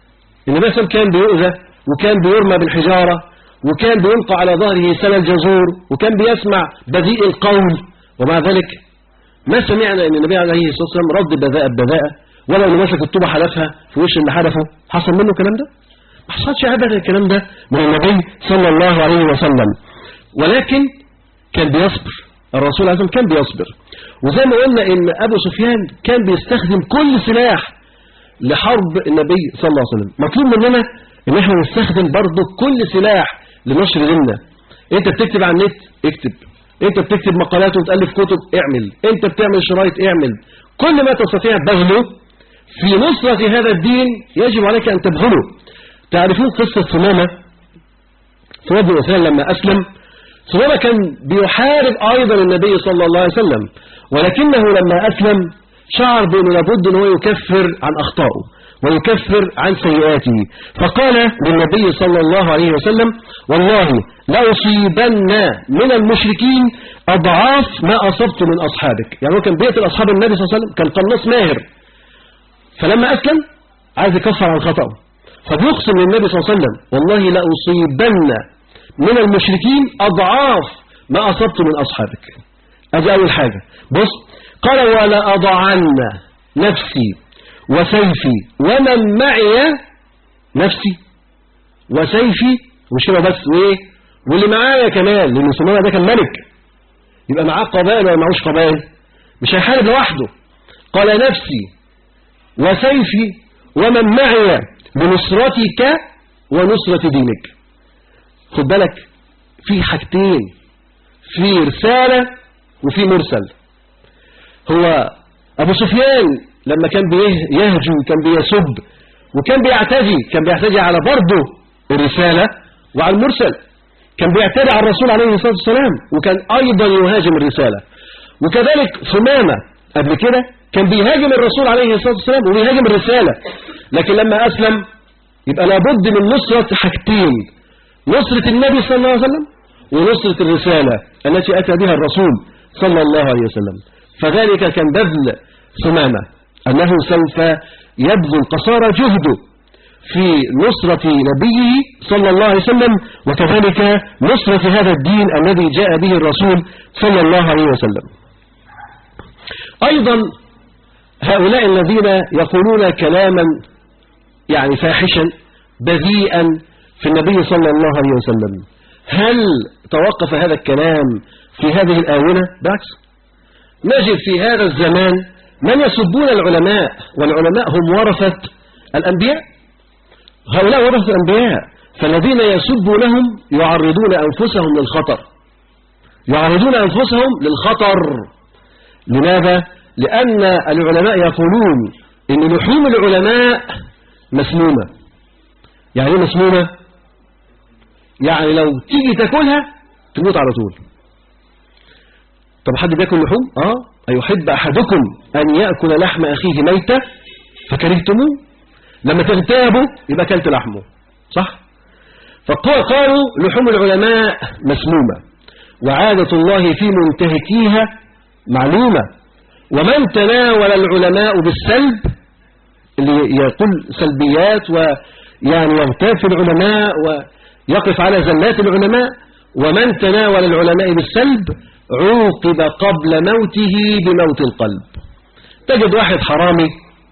النبي صلى الله عليه وسلم كان بيؤذى وكان بيرمى بالحجارة وكان بيلقى على ظهره سل الجزور وكان بيسمع بذيء القول ومع ذلك ما سمعنا ان النبي عليه الصلاة والسلام رد بذاء بذاء ولا انه مسك الطوبة حلفها في وش اللي حدفه حصل منه الكلام ده ما حصلش ابدا الكلام ده من النبي صلى الله عليه وسلم ولكن كان بيصبر الرسول عليه الصلاة والسلام كان بيصبر وزي ما قلنا ان ابو سفيان كان بيستخدم كل سلاح لحرب النبي صلى الله عليه وسلم مطلوب مننا ان احنا نستخدم برضه كل سلاح لنشر ديننا انت بتكتب على النت اكتب انت بتكتب مقالات وتالف كتب اعمل انت بتعمل شرايط اعمل كل ما تستطيع بذله في نصرة هذا الدين يجب عليك ان تبذله تعرفون قصة ثمامة ثمامة بن عثمان لما اسلم ثمامة كان بيحارب ايضا النبي صلى الله عليه وسلم ولكنه لما اسلم شعر بأنه لابد أنه يكفر عن أخطائه ويكفر عن سيئاته فقال للنبي صلى الله عليه وسلم والله لأصيبن من المشركين أضعاف ما أصبت من أصحابك يعني هو كان بيقتل أصحاب النبي صلى الله عليه وسلم كان قناص ماهر فلما أسلم عايز يكفر عن خطأه فبيقسم للنبي صلى الله عليه وسلم والله لأصيبن من المشركين أضعاف ما أصبت من أصحابك هذه أول حاجة بص قال ولا أضعن نفسي وسيفي ومن معي نفسي وسيفي مش كده بس وايه واللي معايا كمان لان سميه ده كان ملك يبقى معاه قبائل ولا معهوش قبائل مش هيحارب لوحده قال نفسي وسيفي ومن معي بنصرتك ونصرة دينك خد بالك في حاجتين في رسالة وفي مرسل هو أبو سفيان لما كان بيهجو كان بيسب وكان بيعتدي كان بيعتدي على برضه الرسالة وعلى المرسل كان بيعتدي على الرسول عليه الصلاة والسلام وكان أيضا يهاجم الرسالة وكذلك ثمامة قبل كده كان بيهاجم الرسول عليه الصلاة والسلام وبيهاجم الرسالة لكن لما أسلم يبقى لابد من نصرة حاجتين نصرة النبي صلى الله عليه وسلم ونصرة الرسالة التي أتى بها الرسول صلى الله عليه وسلم فذلك كان بذل ثمامة أنه سوف يبذل قصارى جهده في نصرة نبيه صلى الله عليه وسلم وكذلك نصرة هذا الدين الذي جاء به الرسول صلى الله عليه وسلم أيضا هؤلاء الذين يقولون كلاما يعني فاحشا بذيئا في النبي صلى الله عليه وسلم هل توقف هذا الكلام في هذه الآونة بالعكس نجد في هذا الزمان من يسبون العلماء والعلماء هم ورثة الأنبياء هؤلاء ورثة الأنبياء فالذين يسبونهم يعرضون أنفسهم للخطر يعرضون أنفسهم للخطر لماذا؟ لأن العلماء يقولون إن لحوم العلماء مسمومة يعني ايه مسمومة؟ يعني لو تيجي تاكلها تموت على طول طب حد بياكل لحوم اه ايحب احدكم ان ياكل لحم اخيه ميتا فكرهتموه لما تغتابوا يبقى اكلت لحمه صح فقالوا لحوم العلماء مسمومه وعاده الله في منتهكيها معلومه ومن تناول العلماء بالسلب اللي يقول سلبيات ويعني يغتاب في العلماء ويقف على زلات العلماء ومن تناول العلماء بالسلب عوقب قبل موته بموت القلب تجد واحد حرامي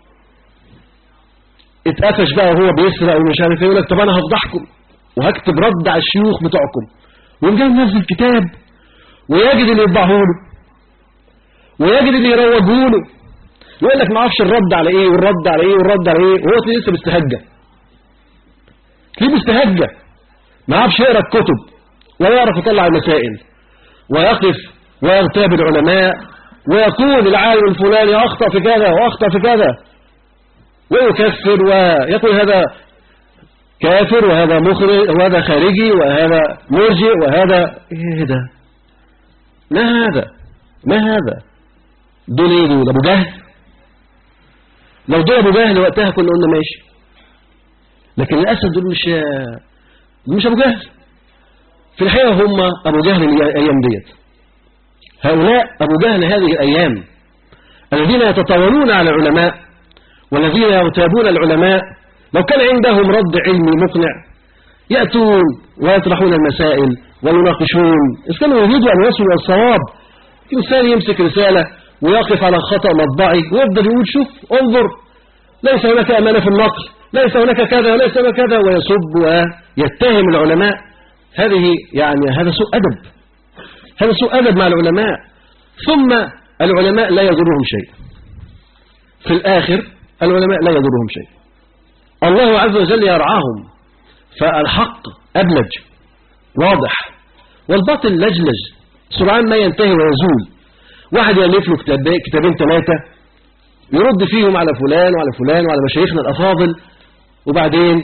اتقفش بقى وهو بيسرق ومش عارف ايه يقول لك طب انا هفضحكم وهكتب رد على الشيوخ بتوعكم ويقوم جاي منزل كتاب ويجد اللي يطبعه له ويجد اللي يروجه له يقول لك ما اعرفش الرد على ايه والرد على ايه والرد على ايه وهو تلاقيه لسه مستهجه تلاقيه مستهجه ما يعرفش يقرا الكتب ولا يعرف يطلع المسائل ويقف ويغتاب العلماء ويقول العالم الفلاني أخطأ في كذا وأخطأ في كذا ويكفر ويقول هذا كافر وهذا مخرج وهذا خارجي وهذا مرجئ وهذا ايه ده ما هذا ما هذا دول ايه دول ابو جهل لو دول ابو جهل وقتها كنا قلنا ماشي لكن للاسف دول مش مش ابو جهل في الحقيقة هم أبو جهل الأيام ديت هؤلاء أبو جهل هذه الأيام الذين يتطاولون على العلماء والذين يغتابون العلماء لو كان عندهم رد علمي مقنع يأتون ويطرحون المسائل ويناقشون إذا كانوا يريدوا أن يصلوا إلى الصواب إنسان يمسك رسالة ويقف على خطأ مطبعي ويفضل يقول شوف انظر ليس هناك أمانة في النقل ليس هناك كذا وليس هناك كذا ويسب ويتهم العلماء هذه يعني هذا سوء أدب هذا سوء أدب مع العلماء ثم العلماء لا يضرهم شيء في الآخر العلماء لا يضرهم شيء الله عز وجل يرعاهم فالحق أبلج واضح والباطل لجلج سرعان ما ينتهي ويزول واحد يألف له كتاب- كتابين ثلاثة يرد فيهم على فلان وعلى فلان وعلى مشايخنا الأفاضل وبعدين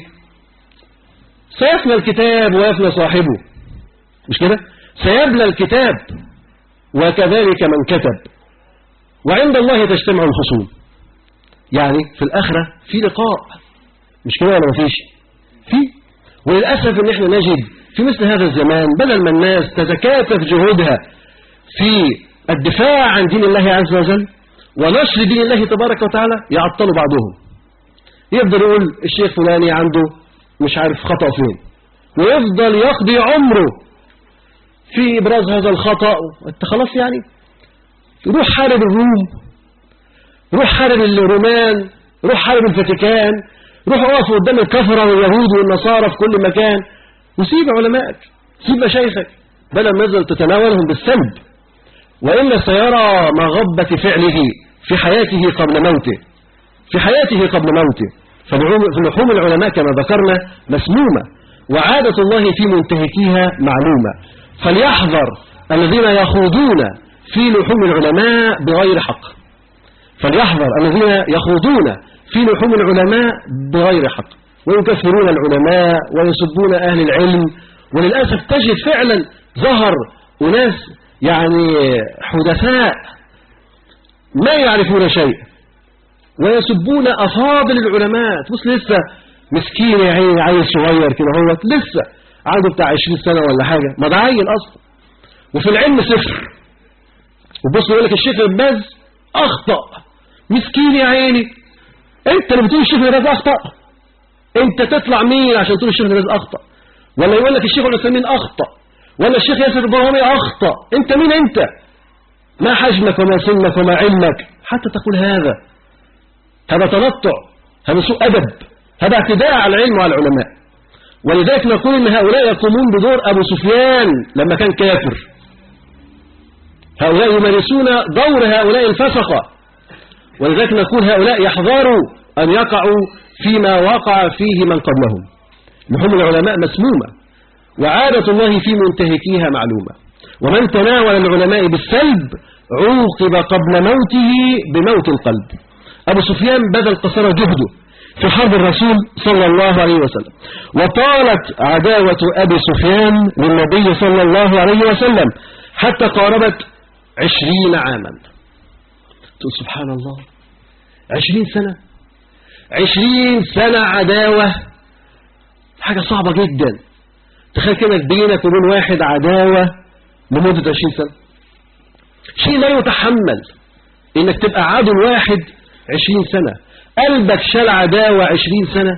سيفنى الكتاب ويفنى صاحبه مش كده سيبلى الكتاب وكذلك من كتب وعند الله تجتمع الخصوم يعني في الآخرة في لقاء مش كده ولا مفيش في وللأسف ان احنا نجد في مثل هذا الزمان بدل ما الناس تتكاتف جهودها في الدفاع عن دين الله عز وجل ونشر دين الله تبارك وتعالى يعطلوا بعضهم يفضل يقول الشيخ فلاني عنده مش عارف خطأ فين ويفضل يقضي عمره في إبراز هذا الخطأ انت خلاص يعني روح حارب الروم روح حارب الرومان روح حارب الفاتيكان روح اقف قدام الكفرة واليهود والنصارى في كل مكان وسيب علمائك سيب مشايخك بدل ما تفضل تتناولهم بالسلب وإلا سيرى مغبة فعله في حياته قبل موته في حياته قبل موته فلحوم العلماء كما ذكرنا مسمومة وعادة الله في منتهكيها معلومة فليحذر الذين يخوضون في لحوم العلماء بغير حق فليحذر الذين يخوضون في لحوم العلماء بغير حق ويكفرون العلماء ويسبون أهل العلم وللأسف تجد فعلا ظهر أناس يعني حدثاء ما يعرفون شيء ويسبون أفاضل العلماء تبص لسه مسكين يا عيني عيل صغير كده هو لسه عنده بتاع 20 سنة ولا حاجة ما ده عيل أصلا وفي العلم صفر وبص يقول لك الشيخ الباز أخطأ مسكين يا عيني انت اللي بتقول الشيخ الباز أخطأ انت تطلع مين عشان تقول الشيخ الباز أخطأ ولا يقول لك الشيخ العثيمين أخطأ ولا الشيخ ياسر البرهامي أخطأ انت مين انت ما حجمك وما سنك وما علمك حتى تقول هذا هذا تنطع هذا سوء أدب هذا اعتداء على العلم وعلى العلماء ولذلك نقول ان هؤلاء يقومون بدور أبو سفيان لما كان كافر هؤلاء يمارسون دور هؤلاء الفسقة ولذلك نقول هؤلاء يحذروا أن يقعوا فيما وقع فيه من قبلهم لحوم العلماء مسمومة وعادة الله في منتهكيها معلومة ومن تناول العلماء بالسلب عوقب قبل موته بموت القلب أبو سفيان بذل قصر جهده في حرب الرسول صلى الله عليه وسلم وطالت عداوة أبي سفيان للنبي صلى الله عليه وسلم حتى قاربت عشرين عاما تقول سبحان الله عشرين سنة عشرين سنة عداوة حاجة صعبة جدا تخيل كده بينك وبين واحد عداوة لمدة عشرين سنة شيء لا يتحمل انك تبقى عدو واحد عشرين سنة قلبك شال عداوة عشرين سنة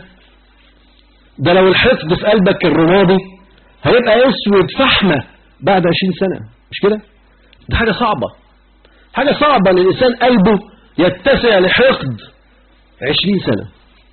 ده لو الحقد في قلبك الرمادي هيبقى اسود فحمة بعد عشرين سنة مش كده ده حاجة صعبة حاجة صعبة ان الانسان قلبه يتسع لحقد عشرين سنة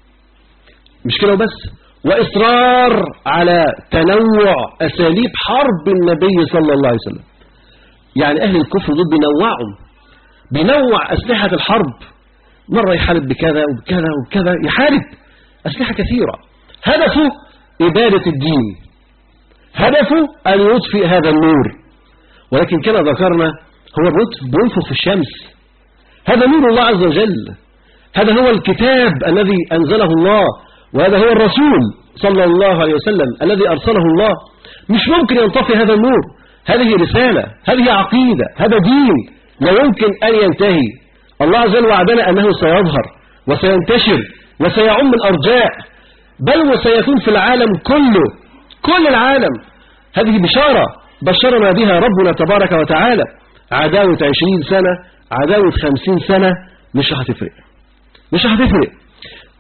مش كده وبس وإصرار على تنوع أساليب حرب النبي صلى الله عليه وسلم يعني أهل الكفر دول بينوعهم بينوع أسلحة الحرب مرة يحارب بكذا وبكذا وبكذا يحارب أسلحة كثيرة هدفه إبادة الدين هدفه أن يطفئ هذا النور ولكن كما ذكرنا هو بينفخ في الشمس هذا نور الله عز وجل هذا هو الكتاب الذي أنزله الله وهذا هو الرسول صلى الله عليه وسلم الذي أرسله الله مش ممكن ينطفي هذا النور هذه رسالة هذه عقيدة هذا دين لا يمكن أن ينتهي الله عز وجل وعدنا أنه سيظهر وسينتشر وسيعم الأرجاء بل وسيكون في العالم كله كل العالم هذه بشارة بشرنا بها ربنا تبارك وتعالى عداوة عشرين سنة عداوة خمسين سنة مش هتفرق مش هتفرق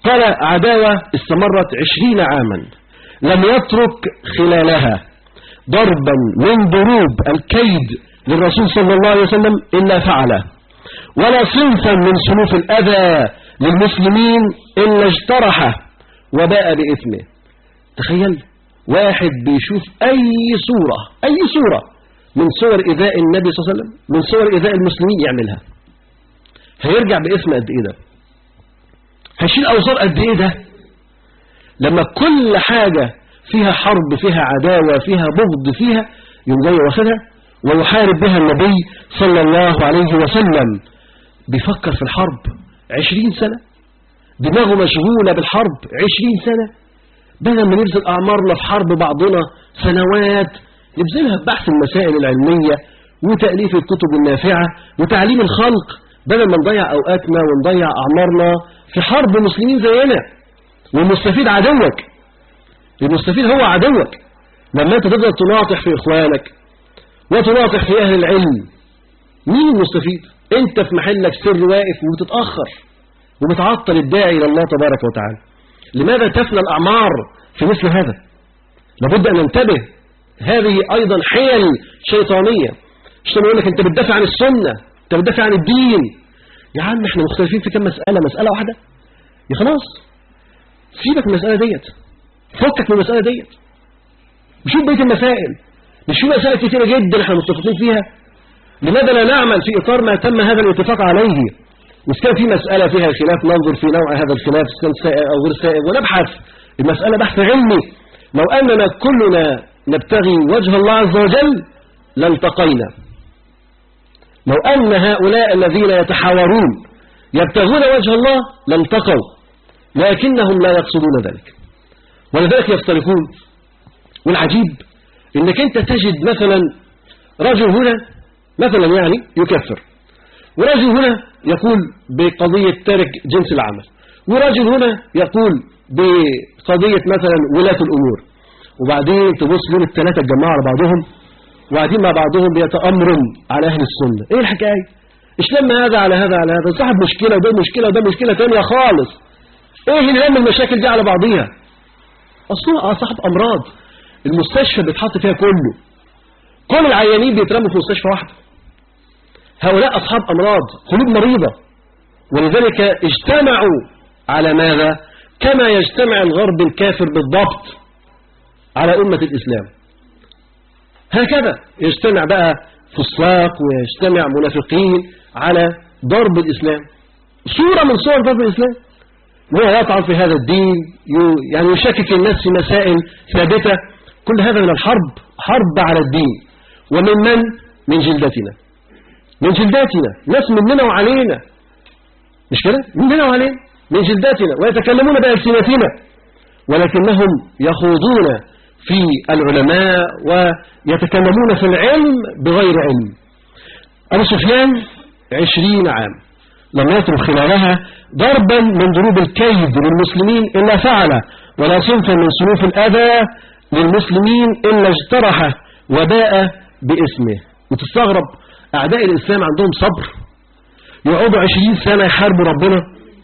قال عداوة استمرت عشرين عاما لم يترك خلالها ضربا من ضروب الكيد للرسول صلى الله عليه وسلم إلا فعله ولا صنفا من صنوف الأذى للمسلمين إلا اجترحه وباء بإثمه تخيل واحد بيشوف أي صورة أي صورة من صور إذاء النبي صلى الله عليه وسلم من صور إذاء المسلمين يعملها هيرجع باسم قد إيه ده هيشيل أوزار قد إيه ده لما كل حاجة فيها حرب فيها عداوة فيها بغض فيها يوم جاي واخدها ويحارب بها النبي صلى الله عليه وسلم بيفكر في الحرب عشرين سنة دماغه مشغولة بالحرب عشرين سنة بدل ما نبذل أعمارنا في حرب بعضنا سنوات نبذلها في بحث المسائل العلمية وتأليف الكتب النافعة وتعليم الخلق بدل ما نضيع أوقاتنا ونضيع أعمارنا في حرب مسلمين زينا والمستفيد عدوك المستفيد هو عدوك لما أنت تفضل تناطح في إخوانك وتناطح في أهل العلم مين المستفيد أنت في محلك سر واقف وتتأخر وبتعطل الداعي إلى الله تبارك وتعالى لماذا تفنى الأعمار في مثل هذا لابد أن ننتبه هذه أيضا حيل شيطانية الشيطان يقول لك أنت بتدافع عن السنة أنت بتدافع عن الدين يا عم احنا مختلفين في كم مسألة مسألة واحدة يا خلاص سيبك من المسألة ديت فكك من المسألة ديت نشوف بقية المسائل نشوف مسائل كثيرة جدا احنا متفقين فيها لماذا لا نعمل في إطار ما تم هذا الاتفاق عليه وإذا كان في مسألة فيها خلاف ننظر في نوع هذا الخلاف إذا كان سائغ أو غير سائغ ونبحث المسألة بحث علمي لو أننا كلنا نبتغي وجه الله عز وجل لالتقينا لو أن هؤلاء الذين يتحاورون يبتغون وجه الله لالتقوا لكنهم لا يقصدون ذلك ولذلك يفترقون والعجيب انك انت تجد مثلا رجل هنا مثلا يعني يكفر ورجل هنا يقول بقضية ترك جنس العمل ورجل هنا يقول بقضية مثلا ولاة الأمور وبعدين تبص لهم الثلاثة الجماعة على بعضهم وبعدين مع بعضهم بيتأمروا على أهل السنة إيه الحكاية إيش لما هذا على هذا على هذا صاحب مشكلة وده مشكلة وده مشكلة تانية خالص إيه اللي لم المشاكل دي على بعضيها أصلا صاحب أمراض المستشفى بيتحط فيها كله كل العيانين بيترموا في مستشفى واحدة هؤلاء أصحاب أمراض قلوب مريضة ولذلك اجتمعوا على ماذا كما يجتمع الغرب الكافر بالضبط على أمة الإسلام هكذا يجتمع بقى فساق ويجتمع منافقين على ضرب الإسلام صورة من صور ضرب الإسلام وهو يطعن في هذا الدين يعني يشكك الناس في مسائل ثابتة كل هذا من الحرب حرب على الدين ومن من؟ من جلدتنا من جلداتنا ناس مننا وعلينا مش كده؟ مننا وعلينا من جلداتنا ويتكلمون بألسنتنا ولكنهم يخوضون في العلماء ويتكلمون في العلم بغير علم أبو سفيان عشرين عام لم يترك خلالها ضربا من ضروب الكيد للمسلمين إلا فعله ولا صنفا من صنوف الأذى للمسلمين إلا اجترحه وباء باسمه وتستغرب أعداء الإسلام عندهم صبر يقعدوا عشرين سنة يحاربوا ربنا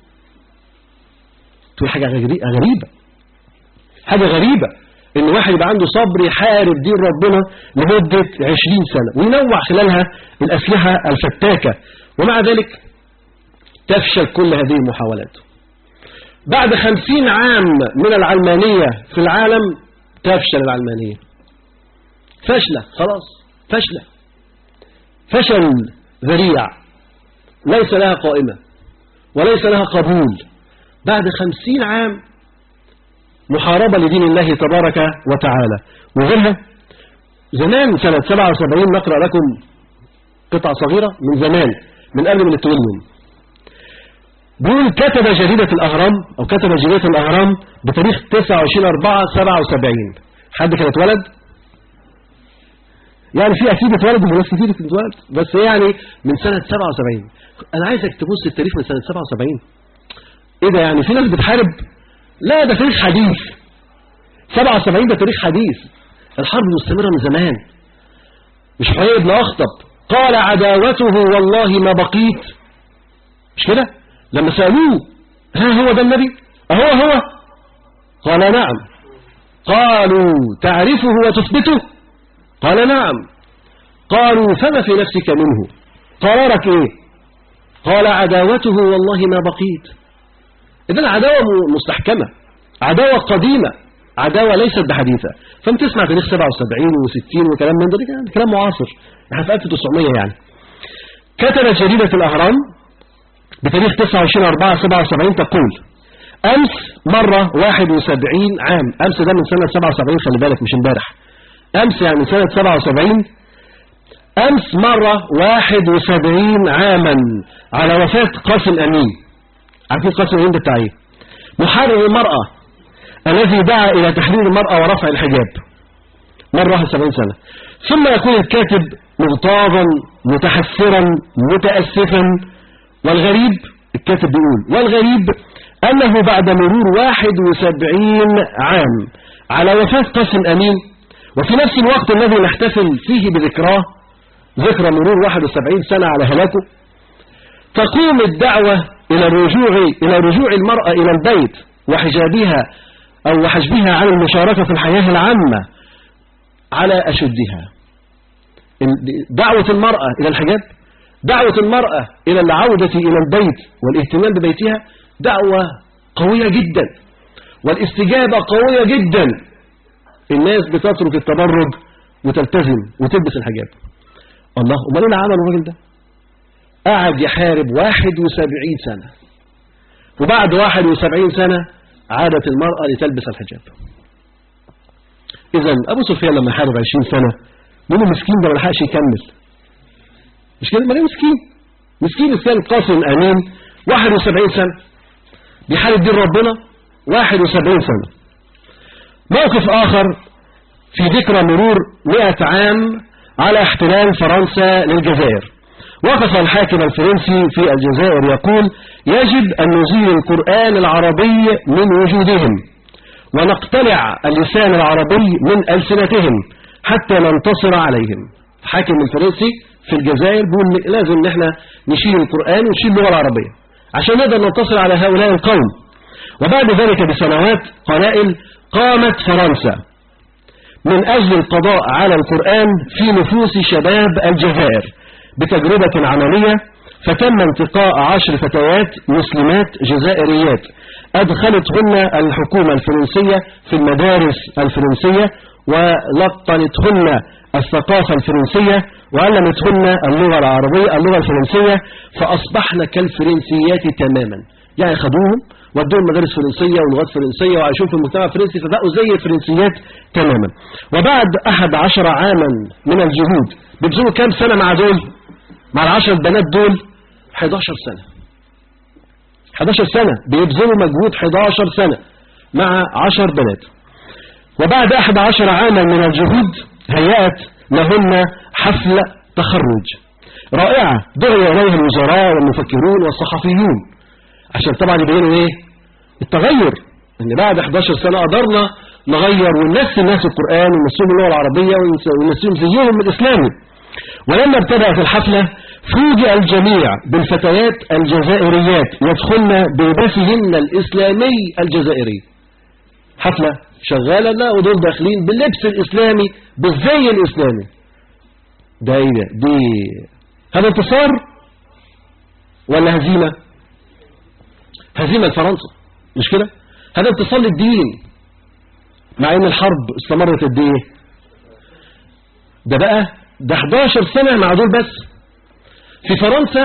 تقول حاجة غريبة حاجة غريبة ان واحد يبقى عنده صبر يحارب دين ربنا لمدة عشرين سنة وينوع خلالها الأسلحة الفتاكة ومع ذلك تفشل كل هذه المحاولات بعد خمسين عام من العلمانية في العالم تفشل العلمانية فشلة خلاص فشلة فشل ذريع ليس لها قائمة وليس لها قبول بعد خمسين عام محاربة لدين الله تبارك وتعالى وغيرها زمان سنة 77 نقرأ لكم قطعة صغيرة من زمان من قبل من التولون بيقول كتب جريدة الأهرام أو كتب جريدة الأهرام بتاريخ 29 4 77 حد كان اتولد يعني في أكيد اتولد وناس كتير اتولد بس يعني من سنة 77 أنا عايزك تبص التاريخ من سنة 77 إيه ده يعني في ناس بتحارب لا ده تاريخ حديث 77 ده تاريخ حديث الحرب مستمرة من زمان مش حيي بن أخطب قال عداوته والله ما بقيت مش كده لما سألوه ها هو ده النبي أهو هو قال نعم قالوا تعرفه وتثبته قال نعم قالوا فما في نفسك منه قرارك ايه قال عداوته والله ما بقيت إذن عداوة مستحكمة عداوة قديمة عداوة ليست بحديثة فانت تسمع تاريخ 77 و60 وكلام من ده كلام معاصر احنا في 1900 يعني كتبت جريدة الأهرام بتاريخ 29 4 77 تقول أمس مرة 71 عام أمس ده من سنة 77 خلي بالك مش امبارح أمس يعني من سنة 77 أمس مرة 71 عاما على وفاة قاسم أمين عارفين قاسم أمين ده بتاع ايه محرر المرأة الذي دعا إلى تحرير المرأة ورفع الحجاب مرة 71 سنة ثم يكون الكاتب مغتاظا متحسرا متأسفا والغريب الكاتب بيقول والغريب أنه بعد مرور 71 عام على وفاة قاسم أمين وفي نفس الوقت الذي نحتفل فيه بذكراه ذكرى مرور 71 سنة على هلاكه تقوم الدعوة إلى الرجوع إلى رجوع المرأة إلى البيت وحجابها أو وحجبها عن المشاركة في الحياة العامة على أشدها دعوة المرأة إلى الحجاب دعوة المرأة إلى العودة إلى البيت والاهتمام ببيتها دعوة قوية جدا والاستجابة قوية جدا الناس بتترك التبرج وتلتزم وتلبس الحجاب الله امال ايه عمل الراجل ده قعد يحارب 71 سنة وبعد 71 سنة عادت المرأة لتلبس الحجاب إذا أبو سفيان لما حارب 20 سنة مين المسكين ده ما لحقش يكمل مش كده ما مسكين مسكين الثاني قاسم أمين 71 سنة بيحارب دين ربنا 71 سنة موقف آخر في ذكرى مرور 100 عام على احتلال فرنسا للجزائر وقف الحاكم الفرنسي في الجزائر يقول يجب أن نزيل القرآن العربي من وجودهم ونقتلع اللسان العربي من ألسنتهم حتى ننتصر عليهم الحاكم الفرنسي في الجزائر بيقول لازم ان احنا نشيل القرآن ونشيل اللغة العربية عشان نقدر ننتصر على هؤلاء القوم وبعد ذلك بسنوات قلائل قامت فرنسا من أجل القضاء على القرآن في نفوس شباب الجزائر بتجربة عملية فتم انتقاء عشر فتيات مسلمات جزائريات أدخلتهن الحكومة الفرنسية في المدارس الفرنسية ولقنتهن الثقافة الفرنسية وعلمتهن اللغة العربية اللغة الفرنسية فأصبحن كالفرنسيات تماما يعني خدوهم ودوهم مدارس فرنسية ولغات فرنسية وعايشون في المجتمع الفرنسي فبقوا زي الفرنسيات تماما وبعد أحد عشر عاما من الجهود بيبذلوا كام سنة مع دول مع العشر بنات دول 11 سنة 11 سنة بيبذلوا مجهود 11 سنة مع 10 بنات وبعد 11 عاما من الجهود هيأت لهن حفل تخرج رائعة دعي إليها الوزراء والمفكرون والصحفيون عشان طبعا يبينوا ايه التغير ان بعد 11 سنة قدرنا نغير وننسي الناس القرآن وننسيهم اللغة العربية وننسيهم زيهم الإسلامي ولما ابتدأت الحفلة فوجئ الجميع بالفتيات الجزائريات يدخلن بلباسهن الإسلامي الجزائري حفلة شغالة لا ودول داخلين باللبس الإسلامي بالزي الإسلامي ده ايه ده دي هذا انتصار ولا هزيمة هزيمة لفرنسا مش كده هذا انتصار للدين مع ان الحرب استمرت قد ايه ده بقى ده 11 سنة مع دول بس في فرنسا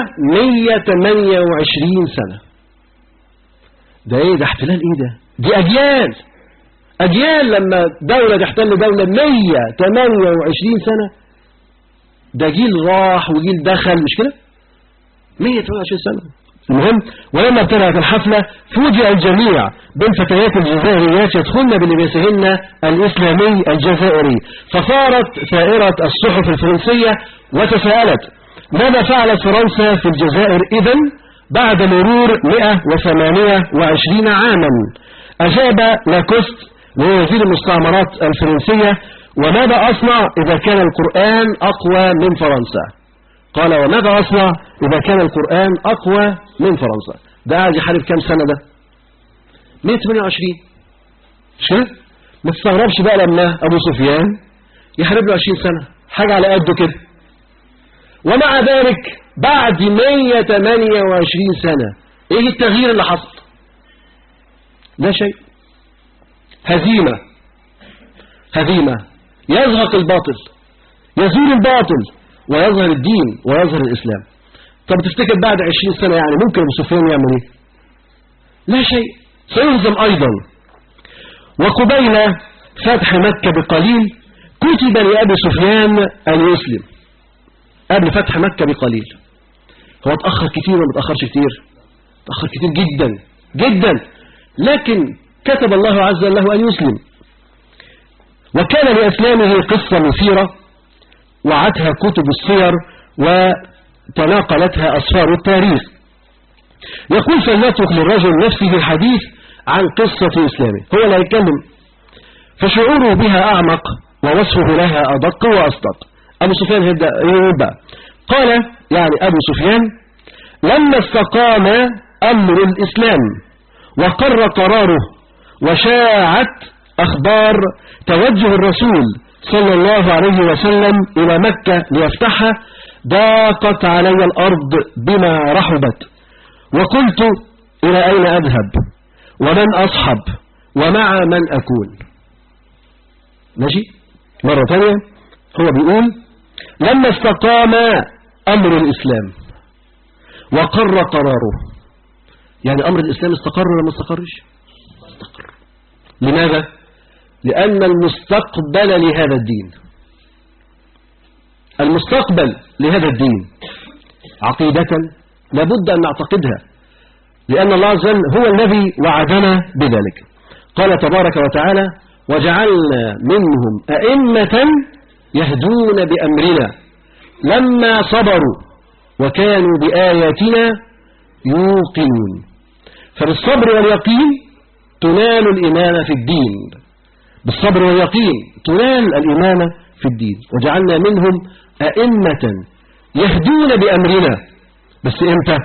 128 سنة ده ايه ده احتلال ايه ده دي اجيال اجيال لما دولة تحتل دولة 128 سنة ده جيل راح وجيل دخل مش كده 128 سنة المهم ولما ابتدأت الحفلة فوجئ الجميع بالفتيات الجزائريات يدخلن بلباسهن الإسلامي الجزائري فصارت ثائرة الصحف الفرنسية وتساءلت ماذا فعلت فرنسا في الجزائر إذن بعد مرور 128 عاما أجاب لاكوست وهو وزير المستعمرات الفرنسية وماذا أصنع إذا كان القرآن أقوى من فرنسا قال وماذا أصنع إذا كان القرآن أقوى من فرنسا ده قاعد يحارب كام سنة ده 128 مش كده ما تستغربش بقى لما ابو سفيان يحارب له 20 سنة حاجة على قده كده ومع ذلك بعد 128 سنة ايه التغيير اللي حصل لا شيء هزيمة هزيمة يزهق الباطل يزول الباطل ويظهر الدين ويظهر الإسلام طب تفتكر بعد 20 سنة يعني ممكن أبو سفيان يعمل ايه لا شيء سيهزم أيضا وقبيل فتح مكة بقليل كتب لأبي سفيان أن يسلم قبل فتح مكة بقليل هو اتأخر كتير ولا اتأخرش كتير اتأخر كتير جدا جدا لكن كتب الله عز وجل له أن يسلم وكان لأسلامه قصة مثيرة وعتها كتب السير وتناقلتها أسفار التاريخ يقول فلنترك للرجل نفسه الحديث عن قصة إسلامه هو لا يتكلم فشعوره بها أعمق ووصفه لها أدق وأصدق أبو سفيان يبدأ يبدأ قال يعني أبو سفيان لما استقام أمر الإسلام وقر قراره وشاعت أخبار توجه الرسول صلى الله عليه وسلم إلى مكة ليفتحها ضاقت علي الأرض بما رحبت وقلت إلى أين أذهب ومن أصحب ومع من أكون ماشي مرة ثانية هو بيقول لما استقام أمر الإسلام وقر قراره يعني أمر الإسلام استقر ولا ما استقرش استقر لماذا لأن المستقبل لهذا الدين المستقبل لهذا الدين عقيدة لابد أن نعتقدها لأن الله عز وجل هو الذي وعدنا بذلك قال تبارك وتعالى وجعلنا منهم أئمة يهدون بأمرنا لما صبروا وكانوا بآياتنا يوقنون فبالصبر واليقين تنال الإمامة في الدين بالصبر واليقين تنال الإمامة في الدين وجعلنا منهم أئمة يهدون بأمرنا بس إمتى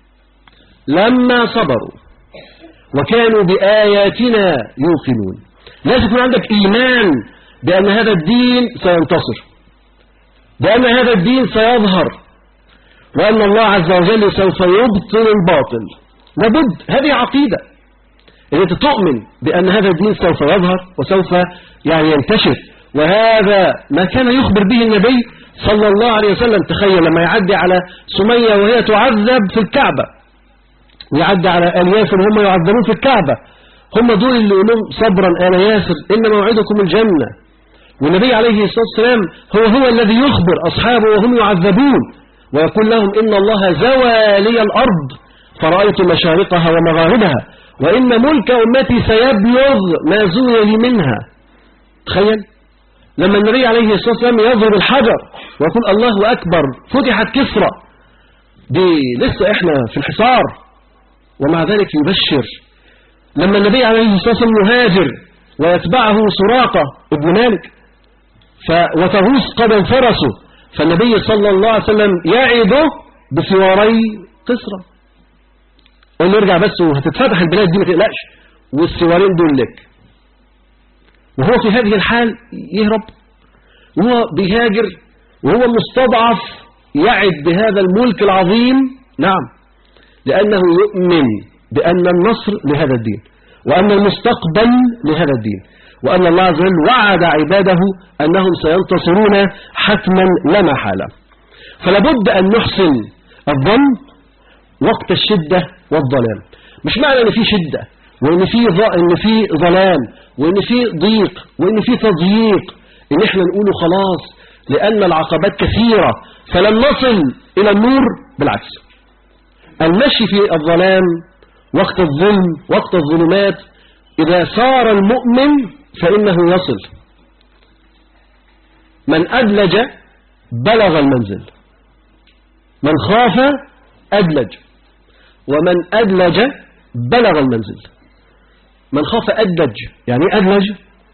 لما صبروا وكانوا بآياتنا يوقنون لازم يكون عندك إيمان بأن هذا الدين سينتصر بأن هذا الدين سيظهر وأن الله عز وجل سوف يبطل الباطل لابد هذه عقيدة ان انت تؤمن بأن هذا الدين سوف يظهر وسوف يعني ينتشر وهذا ما كان يخبر به النبي صلى الله عليه وسلم تخيل لما يعدي على سمية وهي تعذب في الكعبة ويعدي على آل ياسر وهم يعذبون في الكعبة هم دول اللي يقولون صبرا آل ياسر إن موعدكم الجنة والنبي عليه الصلاة والسلام هو هو الذي يخبر أصحابه وهم يعذبون ويقول لهم إن الله زوى لي الأرض فرأيت مشارقها ومغاربها وإن ملك أمتي سيبلغ ما زوي لي منها تخيل لما النبي عليه الصلاة والسلام يضرب الحجر ويقول الله أكبر فتحت كسرى دي لسه إحنا في الحصار ومع ذلك يبشر لما النبي عليه الصلاة والسلام يهاجر ويتبعه سراقة ابن مالك ف... وتغوص قدم فرسه فالنبي صلى الله عليه وسلم يعده بسواري قسرة قال له ارجع بس وهتتفتح البلاد دي ما تقلقش والسوارين دول لك وهو في هذه الحال يهرب وهو بيهاجر وهو مستضعف يعد بهذا الملك العظيم نعم لأنه يؤمن بأن النصر لهذا الدين وأن المستقبل لهذا الدين وأن الله عز وجل وعد عباده أنهم سينتصرون حتما لا محالة فلابد أن نحسن الظن وقت الشدة والظلام مش معنى أن في شدة وأن في إن في ظلام وأن في ضيق وأن في تضييق إن إحنا نقوله خلاص لأن العقبات كثيرة فلن نصل إلى النور بالعكس المشي في الظلام وقت الظلم وقت الظلمات إذا صار المؤمن فإنه يصل من أدلج بلغ المنزل من خاف أدلج ومن أدلج بلغ المنزل من خاف أدلج يعني أدلج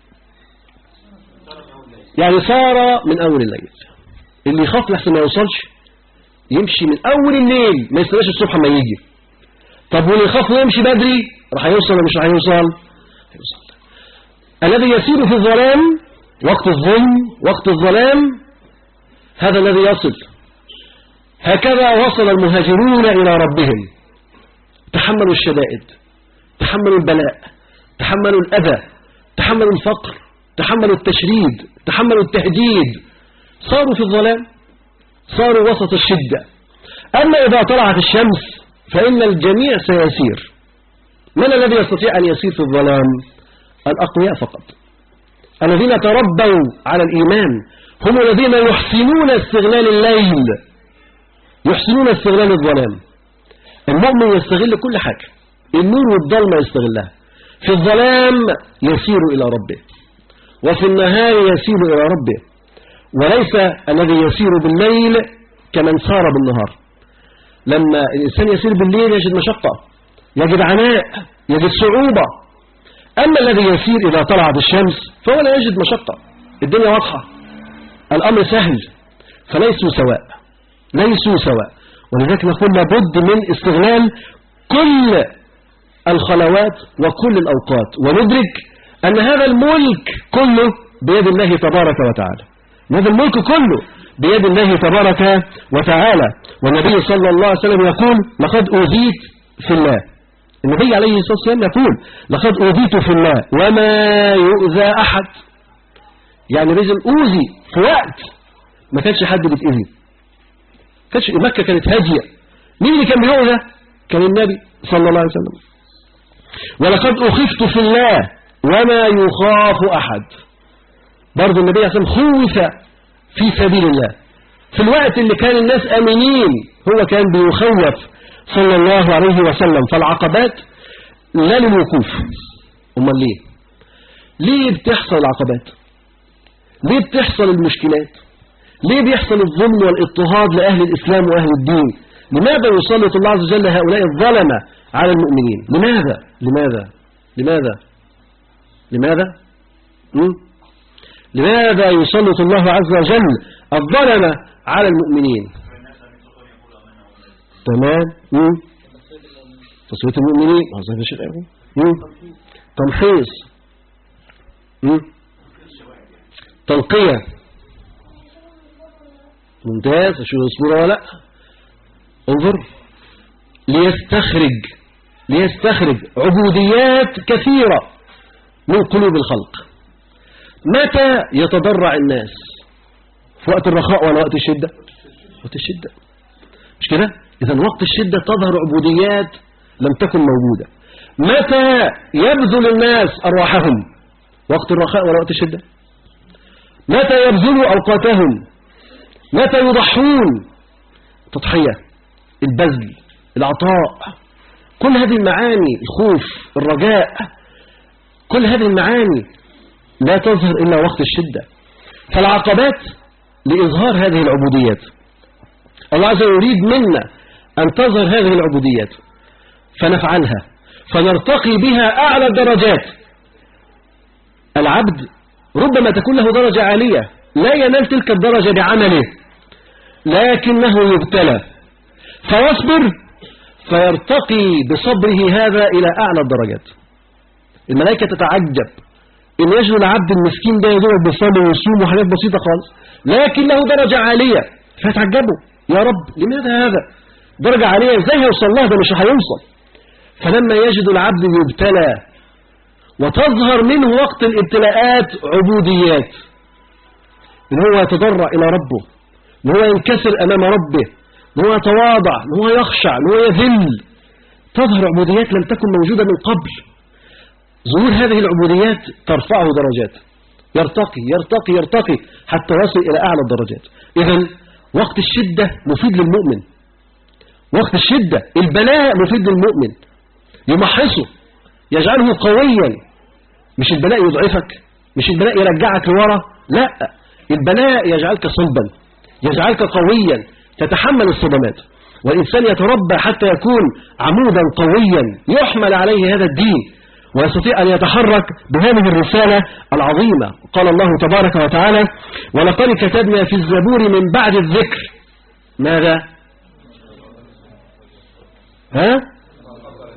يعني صار من أول الليل اللي يخاف لحسن ما يوصلش يمشي من أول الليل ما يستناش الصبح ما يجي طب واللي يخاف ويمشي بدري راح يوصل ولا مش راح يوصل هيوصل الذي يسير في الظلام وقت الظلم وقت الظلام هذا الذي يصل هكذا وصل المهاجرون إلى ربهم تحملوا الشدائد تحملوا البلاء تحملوا الأذى تحملوا الفقر تحملوا التشريد تحملوا التهديد صاروا في الظلام صاروا وسط الشدة أما إذا طلعت الشمس فإن الجميع سيسير من الذي يستطيع أن يسير في الظلام الأقوياء فقط الذين تربوا على الإيمان هم الذين يحسنون استغلال الليل يحسنون استغلال الظلام المؤمن يستغل كل حاجة النور والظلمة يستغلها في الظلام يسير إلى ربه وفي النهار يسير إلى ربه وليس الذي يسير بالليل كمن سار بالنهار لما الإنسان يسير بالليل يجد مشقة يجد عناء يجد صعوبة أما الذي يسير إذا طلعت الشمس فهو لا يجد مشقة الدنيا واضحة الأمر سهل فليسوا سواء ليسوا سواء ولذلك نقول لابد من استغلال كل الخلوات وكل الأوقات وندرك أن هذا الملك كله بيد الله تبارك وتعالى هذا الملك كله بيد الله تبارك وتعالى والنبي صلى الله عليه وسلم يقول لقد أوذيت في الله النبي عليه الصلاة والسلام يقول لقد أوذيت في الله وما يؤذى أحد يعني رجل أوذي في وقت ما كانش حد بيتأذي كانش مكة كانت هادية مين اللي كان بيؤذى كان النبي صلى الله عليه وسلم ولقد أخفت في الله وما يخاف أحد برضو النبي عليه الصلاة والسلام خوف في سبيل الله في الوقت اللي كان الناس أمنين هو كان بيخوف صلى الله عليه وسلم فالعقبات لا للوقوف أمال ليه ليه بتحصل العقبات ليه بتحصل المشكلات ليه بيحصل الظلم والاضطهاد لأهل الإسلام وأهل الدين لماذا يسلط الله عز وجل هؤلاء الظلمة على المؤمنين لماذا لماذا لماذا لماذا م? لماذا يسلط الله عز وجل الظلمة على المؤمنين تمام م? تصويت المؤمنين عظيم الشيء تمحيص م? تنقية ممتاز شو اصبر ولا لا انظر ليستخرج ليستخرج عبوديات كثيرة من قلوب الخلق متى يتضرع الناس في وقت الرخاء ولا وقت الشدة وقت الشدة مش كده إذا وقت الشدة تظهر عبوديات لم تكن موجودة متى يبذل الناس أرواحهم وقت الرخاء ولا وقت الشدة متى يبذلوا أوقاتهم متى يضحون تضحية البذل العطاء كل هذه المعاني الخوف الرجاء كل هذه المعاني لا تظهر إلا وقت الشدة فالعقبات لإظهار هذه العبوديات الله عز وجل يريد منا أن تظهر هذه العبوديات فنفعلها فنرتقي بها أعلى الدرجات العبد ربما تكون له درجة عالية لا ينال تلك الدرجة بعمله لكنه يبتلى فيصبر فيرتقي بصبره هذا إلى أعلى الدرجات الملائكة تتعجب إن يجد العبد المسكين ده يدور بصلي ويصوم وحاجات بسيطة خالص لكن له درجة عالية فيتعجبوا يا رب لماذا هذا درجة عالية ازاي هيوصل لها ده مش هيوصل فلما يجد العبد يبتلى وتظهر منه وقت الابتلاءات عبوديات ان هو يتضرع إلى ربه ان هو ينكسر أمام ربه ان هو يتواضع ان هو يخشع ان هو يذل تظهر عبوديات لم تكن موجودة من قبل ظهور هذه العبوديات ترفعه درجات يرتقي يرتقي يرتقي حتى يصل إلى أعلى الدرجات إذا وقت الشدة مفيد للمؤمن وقت الشدة البلاء مفيد للمؤمن يمحصه يجعله قويا مش البلاء يضعفك مش البلاء يرجعك لورا لا البلاء يجعلك صلبا يجعلك قويا تتحمل الصدمات والإنسان يتربى حتى يكون عمودا قويا يحمل عليه هذا الدين ويستطيع أن يتحرك بهذه الرسالة العظيمة قال الله تبارك وتعالى ولقد كتبنا في الزبور من بعد الذكر ماذا ها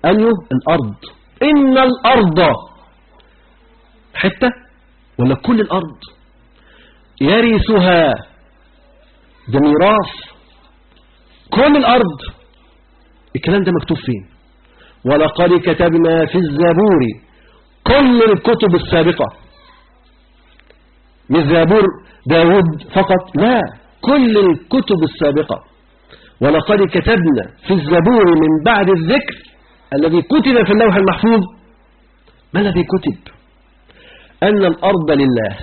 أنه الأرض إن الأرض حتة ولا كل الأرض يرثها ده ميراث كل الأرض الكلام ده مكتوب فين ولقد كتبنا في الزبور كل الكتب السابقة مش زبور داود فقط لا كل الكتب السابقة ولقد كتبنا في الزبور من بعد الذكر الذي كتب في اللوح المحفوظ ما الذي كتب أن الأرض لله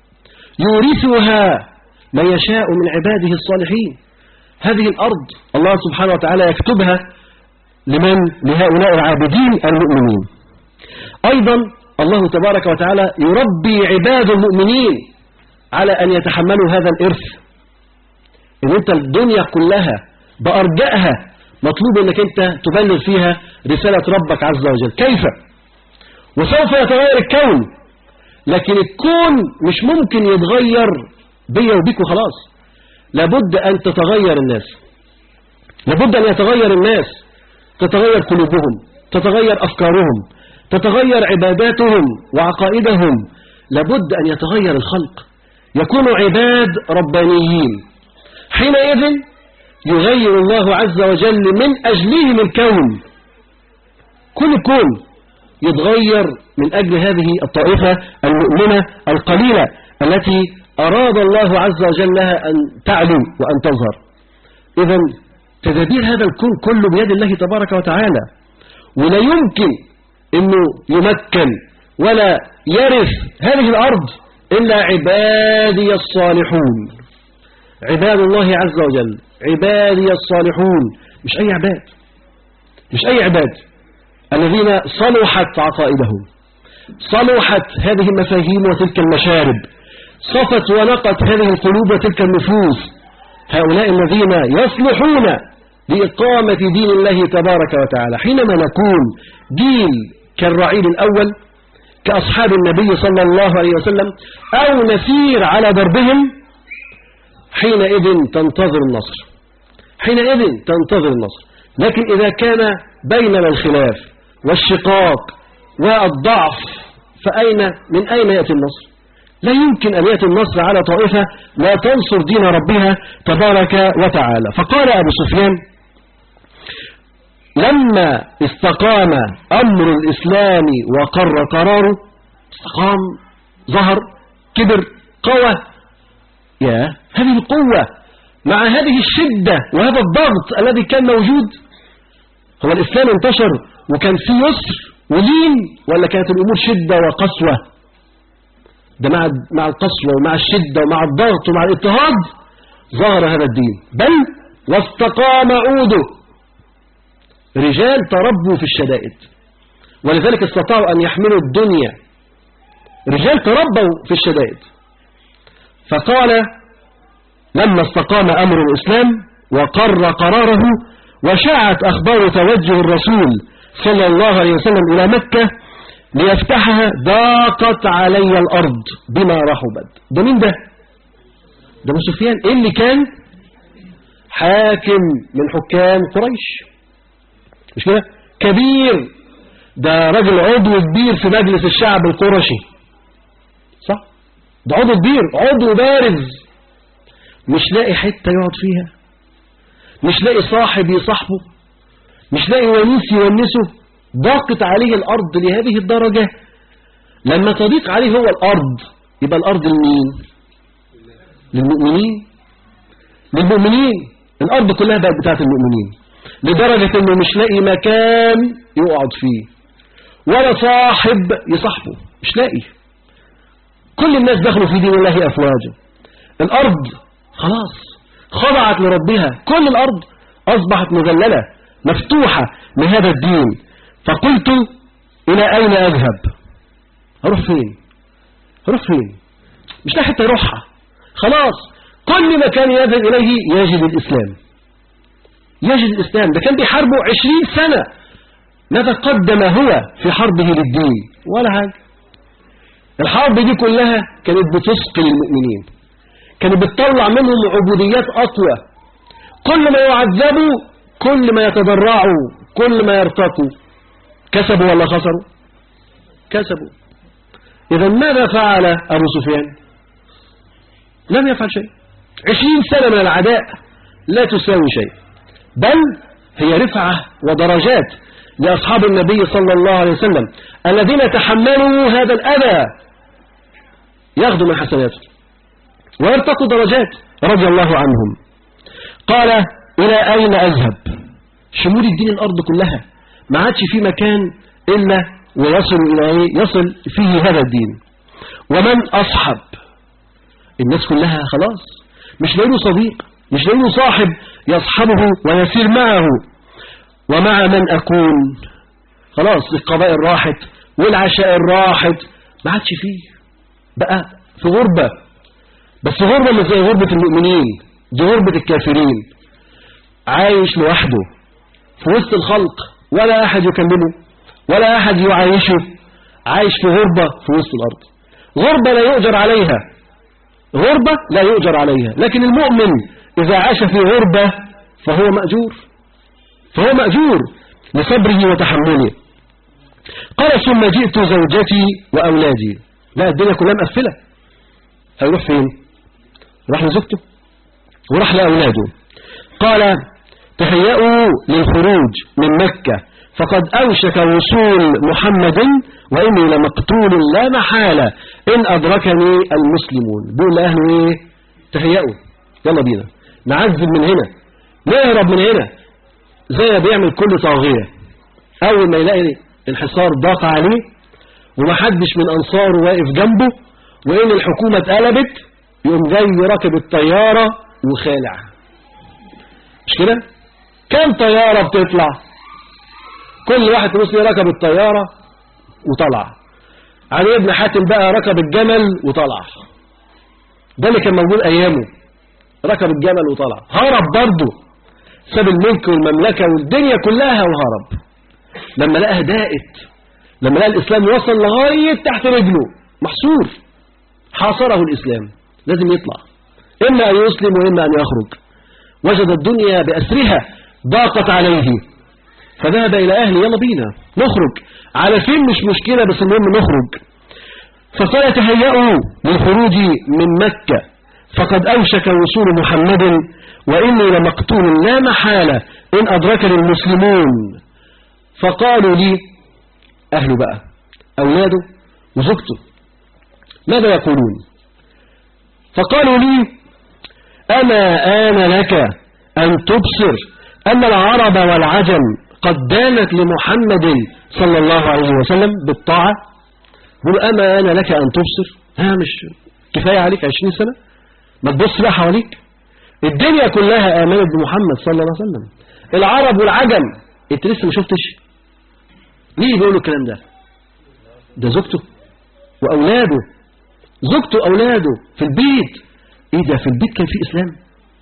يورثها من يشاء من عباده الصالحين هذه الأرض الله سبحانه وتعالى يكتبها لمن لهؤلاء العابدين المؤمنين أيضا الله تبارك وتعالى يربي عباد المؤمنين على أن يتحملوا هذا الإرث إن أنت الدنيا كلها بأرجائها مطلوب أنك أنت تبلغ فيها رسالة ربك عز وجل كيف؟ وسوف يتغير الكون لكن الكون مش ممكن يتغير بيا وبيك وخلاص لابد أن تتغير الناس لابد أن يتغير الناس تتغير قلوبهم تتغير أفكارهم تتغير عباداتهم وعقائدهم لابد أن يتغير الخلق يكونوا عباد ربانيين حينئذ يغير الله عز وجل من أجلهم الكون كل كون يتغير من أجل هذه الطائفة المؤمنة القليلة التي أراد الله عز وجل لها أن تعلو وأن تظهر إذا تدابير هذا الكون كله بيد الله تبارك وتعالى ولا يمكن أنه يمكن ولا يرث هذه الأرض إلا عبادي الصالحون عباد الله عز وجل عبادي الصالحون مش أي عباد مش أي عباد الذين صلحت عقائدهم صلحت هذه المفاهيم وتلك المشارب صفت ونقت هذه القلوب وتلك النفوس هؤلاء الذين يصلحون لإقامة دين الله تبارك وتعالى حينما نكون جيل كالرعيل الأول كأصحاب النبي صلى الله عليه وسلم أو نسير على دربهم حينئذ تنتظر النصر حينئذ تنتظر النصر لكن إذا كان بيننا الخلاف والشقاق والضعف فأين من أين يأتي النصر لا يمكن أن يأتي النصر على طائفة لا تنصر دين ربها تبارك وتعالى فقال أبو سفيان لما استقام أمر الإسلام وقر قراره استقام ظهر كبر قوى يا هذه القوة مع هذه الشدة وهذا الضغط الذي كان موجود هو الإسلام انتشر وكان فيه يسر ولين ولا كانت الأمور شدة وقسوة ده مع مع القسوة ومع الشدة ومع الضغط ومع الاضطهاد ظهر هذا الدين بل واستقام عوده رجال تربوا في الشدائد ولذلك استطاعوا أن يحملوا الدنيا رجال تربوا في الشدائد فقال لما استقام أمر الإسلام وقر قراره وشاعت أخبار توجه الرسول صلى الله عليه وسلم إلى مكة ليفتحها ضاقت علي الأرض بما رحبت ده مين ده ده ابو سفيان إيه اللي كان حاكم من حكام قريش مش كده كبير ده راجل عضو كبير في مجلس الشعب القرشي صح ده عضو كبير عضو بارز مش لاقي حتة يقعد فيها مش لاقي صاحب يصاحبه مش لاقي ونيس يونسه ضاقت عليه الأرض لهذه الدرجة لما تضيق عليه هو الأرض يبقى الأرض لمين للمؤمنين للمؤمنين الأرض كلها بقت بتاعت المؤمنين لدرجة انه مش لاقي مكان يقعد فيه ولا صاحب يصاحبه مش لاقي كل الناس دخلوا في دين الله أفواجا الأرض خلاص خضعت لربها كل الأرض أصبحت مذللة مفتوحة لهذا الدين فقلت إلى أين أذهب أروح فين أروح فين مش لاقي حتى يروحها خلاص كل مكان يذهب إليه يجد الإسلام يجد الإسلام ده كان بيحاربه عشرين سنة ماذا قدم هو في حربه للدين ولا حاجة الحرب دي كلها كانت بتثقل المؤمنين كانت بتطلع منهم عبوديات أقوى كل ما يعذبوا كل ما يتضرعوا كل ما يرتقوا كسبوا ولا خسروا كسبوا إذا ماذا فعل أبو سفيان لم يفعل شيء عشرين سنة من العداء لا تساوي شيء بل هي رفعة ودرجات لأصحاب النبي صلى الله عليه وسلم الذين تحملوا هذا الأذى ياخذوا من حسناته ويرتقوا درجات رضي الله عنهم قال إلى أين أذهب شمول الدين الأرض كلها ما عادش في مكان إلا ويصل إلى إيه؟ يصل فيه هذا الدين ومن أصحب الناس كلها خلاص مش لاقي له صديق مش لاقي له صاحب يصحبه ويسير معه ومع من أكون خلاص القبائل راحت والعشائر راحت ما عادش فيه بقى في غربة بس غربة مش زي غربة المؤمنين دي غربة الكافرين عايش لوحده في وسط الخلق ولا أحد يكلمه ولا أحد يعايشه عايش في غربة في وسط الأرض غربة لا يؤجر عليها غربة لا يؤجر عليها لكن المؤمن إذا عاش في غربة فهو مأجور فهو مأجور لصبره وتحمله قال ثم جئت زوجتي وأولادي لا الدنيا كلها مقفلة هيروح فين راح لزوجته وراح لأولاده قال تهيأوا للخروج من مكة فقد أوشك وصول محمد وإني لمقتول لا محالة إن أدركني المسلمون بيقول لأهله إيه تهيأوا يلا بينا نعذب من هنا نهرب من هنا زي ما بيعمل كل طاغية أول ما يلاقي الحصار ضاق عليه ومحدش من أنصاره واقف جنبه وإن الحكومة اتقلبت يقوم جاي راكب الطيارة وخالع مش كده كم طيارة بتطلع كل واحد مسلم ركب الطيارة وطلع علي ابن حاتم بقى ركب الجمل وطلع ده اللي كان موجود أيامه ركب الجمل وطلع هرب برضه ساب الملك والمملكة والدنيا كلها وهرب لما لقاها دائت لما لقى الإسلام وصل لغاية تحت رجله محصور حاصره الإسلام لازم يطلع إما أن يسلم وإما أن يخرج وجد الدنيا بأسرها ضاقت عليه فذهب إلى أهله يلا بينا نخرج على فين مش مشكلة بس المهم نخرج فقال تهيأوا للخروج من مكة فقد أوشك وصول محمد وإني لمقتول لا محالة إن أدركني المسلمون فقالوا لي أهله بقى أولاده وزوجته ماذا يقولون فقالوا لي أما آن لك أن تبصر أن العرب والعجم قد دانت لمحمد صلى الله عليه وسلم بالطاعة قل أما أنا لك أن تبصر ها مش كفاية عليك عشرين سنة ما تبص بقى حواليك الدنيا كلها آمنت بمحمد صلى الله عليه وسلم العرب والعجم انت لسه ما شفتش ليه بيقولوا الكلام ده ده زوجته وأولاده زوجته وأولاده في البيت ايه ده في البيت كان في إسلام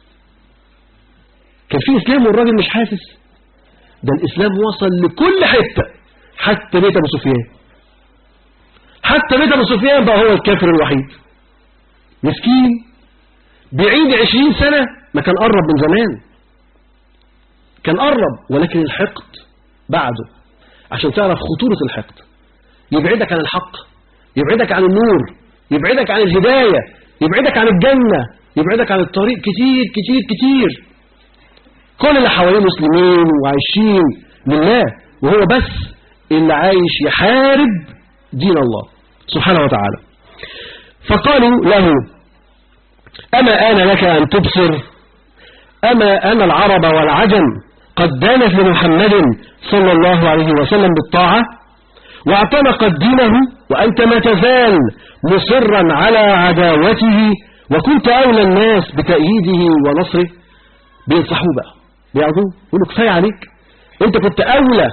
كان في إسلام والراجل مش حاسس ده الإسلام وصل لكل حتة حتى بيت أبو سفيان حتى بيت أبو سفيان بقى هو الكافر الوحيد مسكين بعيد عشرين سنة ما كان قرب من زمان كان قرب ولكن الحقد بعده عشان تعرف خطورة الحقد يبعدك عن الحق يبعدك عن النور يبعدك عن الهداية يبعدك عن الجنة يبعدك عن الطريق كتير كتير كتير كل اللي حواليه مسلمين وعايشين لله وهو بس اللي عايش يحارب دين الله سبحانه وتعالى فقالوا له أما آن لك أن تبصر أما أنا العرب والعجم قد دانت لمحمد صلى الله عليه وسلم بالطاعة واعتنقت دينه وأنت ما تزال مصرا على عداوته وكنت أولى الناس بتأييده ونصره بينصحوه بقى بيعظوه يقولوا كفاية عليك انت كنت أولى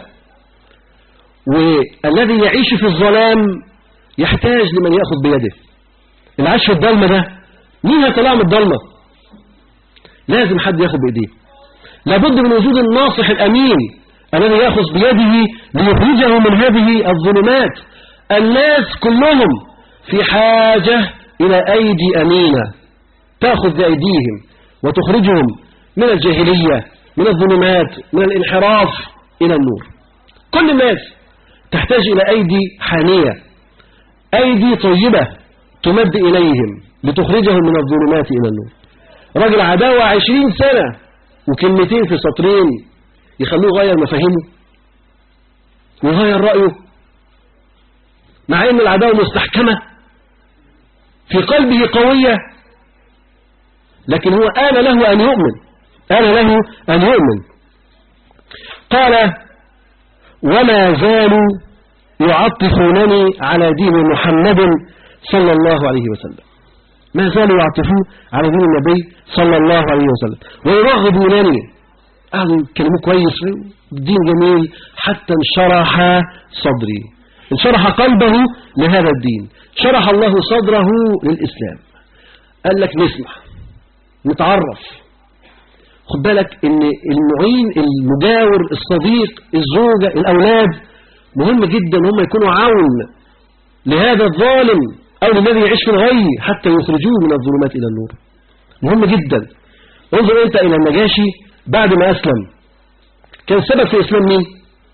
والذي يعيش في الظلام يحتاج لمن يأخذ بيده العيش في الضلمة ده مين هيطلع من الضلمة لازم حد ياخذ بإيديه لابد من وجود الناصح الأمين الذي يأخذ بيده ليخرجه من هذه الظلمات الناس كلهم في حاجة إلى أيدي أمينة تأخذ بأيديهم وتخرجهم من الجاهلية من الظلمات من الانحراف إلى النور كل الناس تحتاج إلى أيدي حانية أيدي طيبة تمد إليهم لتخرجهم من الظلمات إلى النور راجل عداوة عشرين سنة وكلمتين في سطرين يخلوه يغير مفاهيمه ويغير رأيه مع أن العداوة مستحكمة في قلبه قوية لكن هو آن له أن يؤمن آن له أن يؤمن قال وما زالوا يعطفونني على دين محمد صلى الله عليه وسلم ما زالوا يعطفون على دين النبي صلى الله عليه وسلم ويرغبونني قالوا كلمة كويس دين جميل حتى انشرح صدري انشرح قلبه لهذا الدين شرح الله صدره للإسلام قال لك نسمع نتعرف خد بالك ان المعين المجاور الصديق الزوجة الأولاد مهم جدا هم يكونوا عون لهذا الظالم أو للذي يعيش في الغي حتى يخرجوه من الظلمات إلى النور مهم جدا انظر أنت إلى النجاشي بعد ما أسلم كان سبب في إسلام مين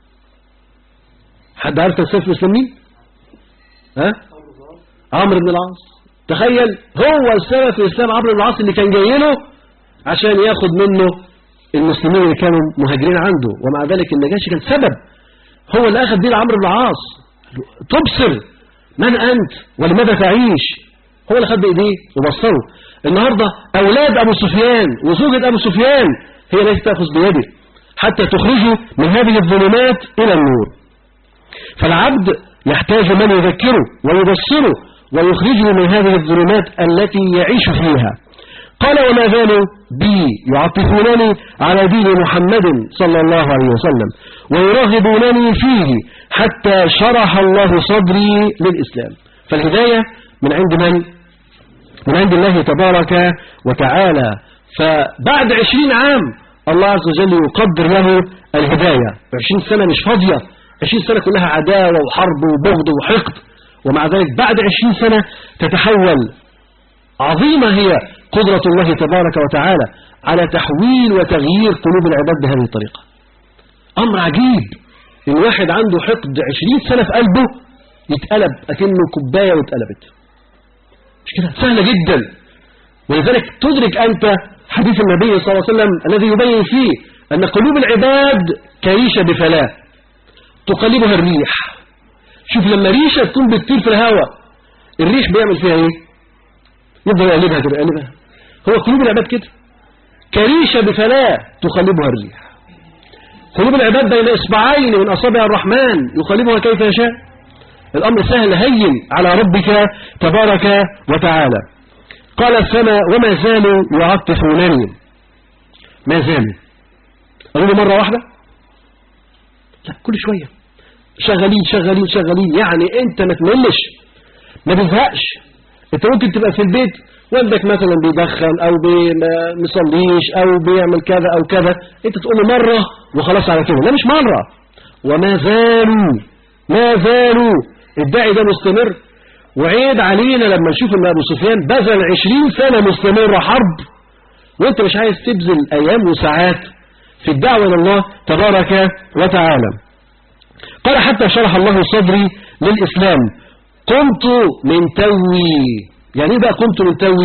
حد عارف كان سبب في إسلام مين ها عمرو بن العاص تخيل هو السبب في إسلام عمرو بن العاص اللي كان جاي له عشان ياخد منه المسلمين اللي كانوا مهاجرين عنده ومع ذلك النجاشي كان سبب هو اللي أخذ دين عمرو بن العاص تبصر من أنت ولماذا تعيش هو اللي خد بإيديه وبصره النهاردة أولاد أبو سفيان وزوجة أبو سفيان هي التي تأخذ بيده حتى تخرجه من هذه الظلمات إلى النور فالعبد يحتاج من يذكره ويبصره ويخرجه من هذه الظلمات التي يعيش فيها قال وما زالوا بي يعطفونني على دين محمد صلى الله عليه وسلم ويرغبونني فيه حتى شرح الله صدري للإسلام فالهداية من عند من؟ من عند الله تبارك وتعالى فبعد عشرين عام الله عز وجل يقدر له الهداية عشرين سنة مش فاضية عشرين سنة كلها عداوة وحرب وبغض وحقد ومع ذلك بعد عشرين سنة تتحول عظيمة هي قدرة الله تبارك وتعالى على تحويل وتغيير قلوب العباد بهذه الطريقة أمر عجيب إن واحد عنده حقد عشرين سنة في قلبه يتقلب أكنه كوباية واتقلبت مش كده سهلة جدا ولذلك تدرك أنت حديث النبي صلى الله عليه وسلم الذي يبين فيه أن قلوب العباد كريشة بفلاة تقلبها الريح شوف لما ريشة تكون بتطير في الهواء الريح بيعمل فيها ايه يفضل يقلبها كده يقلبها هو قلوب العباد كده كريشة بفلاة تقلبها الريح قلوب العباد بين إصبعين من أصابع الرحمن يقلبها كيف يشاء الأمر سهل هين على ربك تبارك وتعالى قال السماء وما زالوا يعطفونني ما زالوا أقول مرة واحدة لا كل شوية شغالين شغالين شغالين يعني انت ما تملش ما تزهقش انت ممكن تبقى في البيت والدك مثلا بيدخن او بيصليش او بيعمل كذا او كذا انت تقول له مرة وخلاص على كده لا مش مرة وما زالوا ما زالوا الداعي ده مستمر وعيد علينا لما نشوف ان ابو سفيان بذل عشرين سنة مستمرة حرب وانت مش عايز تبذل ايام وساعات في الدعوة الى الله تبارك وتعالى قال حتى شرح الله صدري للإسلام قمت من توي يعني ايه بقى قمت من توي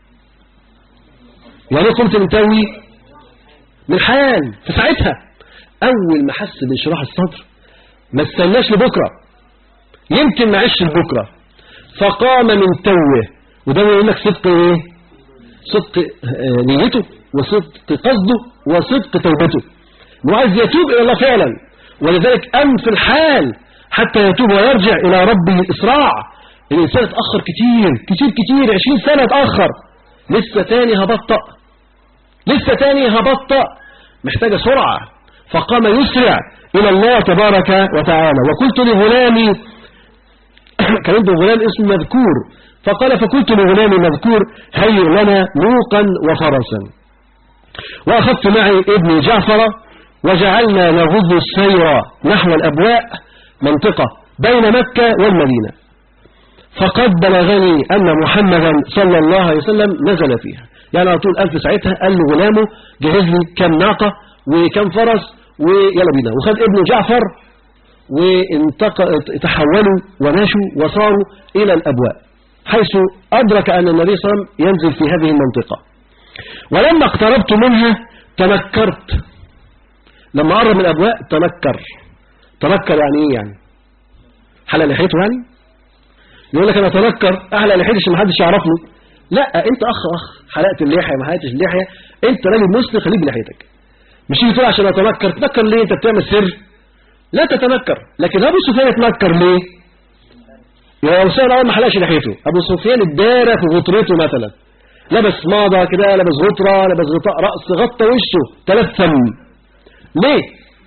يعني ايه قمت من توي من حال في ساعتها أول ما حس بانشراح الصدر ما استناش لبكرة يمكن ما عيش لبكرة فقام من توه وده يقول لك صدق ايه صدق نيته وصدق قصده وصدق توبته وعايز يتوب إلى الله فعلا ولذلك أم في الحال حتى يتوب ويرجع إلى ربه الإسراع الإنسان اتأخر كتير كتير كتير عشرين سنة اتأخر لسه تاني هبطأ لسه تاني هبطأ محتاجة سرعة فقام يسرع إلى الله تبارك وتعالى وقلت لغلامي كان عنده غلام اسمه مذكور فقال فقلت لغلامي مذكور هيئ لنا نوقا وفرسا وأخذت معي ابني جعفر وجعلنا نغض السير نحو الأبواء منطقة بين مكة والمدينة فقد بلغني أن محمدا صلى الله عليه وسلم نزل فيها يعني على طول ألف ساعتها قال له غلامه جهز لي كم ناقة وكم فرس ويلا بينا وخد ابنه جعفر وتحولوا ومشوا وصاروا إلى الأبواء حيث أدرك أن النبي صلى الله عليه وسلم ينزل في هذه المنطقة ولما اقتربت منها تنكرت لما قرب من الأبواء تنكر تنكر يعني إيه يعني حلق لحيته يعني يقول لك أنا تنكر أحلق لحيتي عشان ما حدش يعرفني لا أنت أخ أخ حلقت اللحية ما حلقتش اللحية أنت راجل مسلم خليك بلحيتك مش يجي تقول عشان أتنكر تنكر ليه أنت بتعمل سر لا تتنكر لكن أبو سفيان يتنكر ليه يا أبو سفيان أول ما حلقش لحيته أبو سفيان ادارى في غطرته مثلا لبس ماضة كده لبس غطرة لبس غطاء رأس غطى وشه تلثم ليه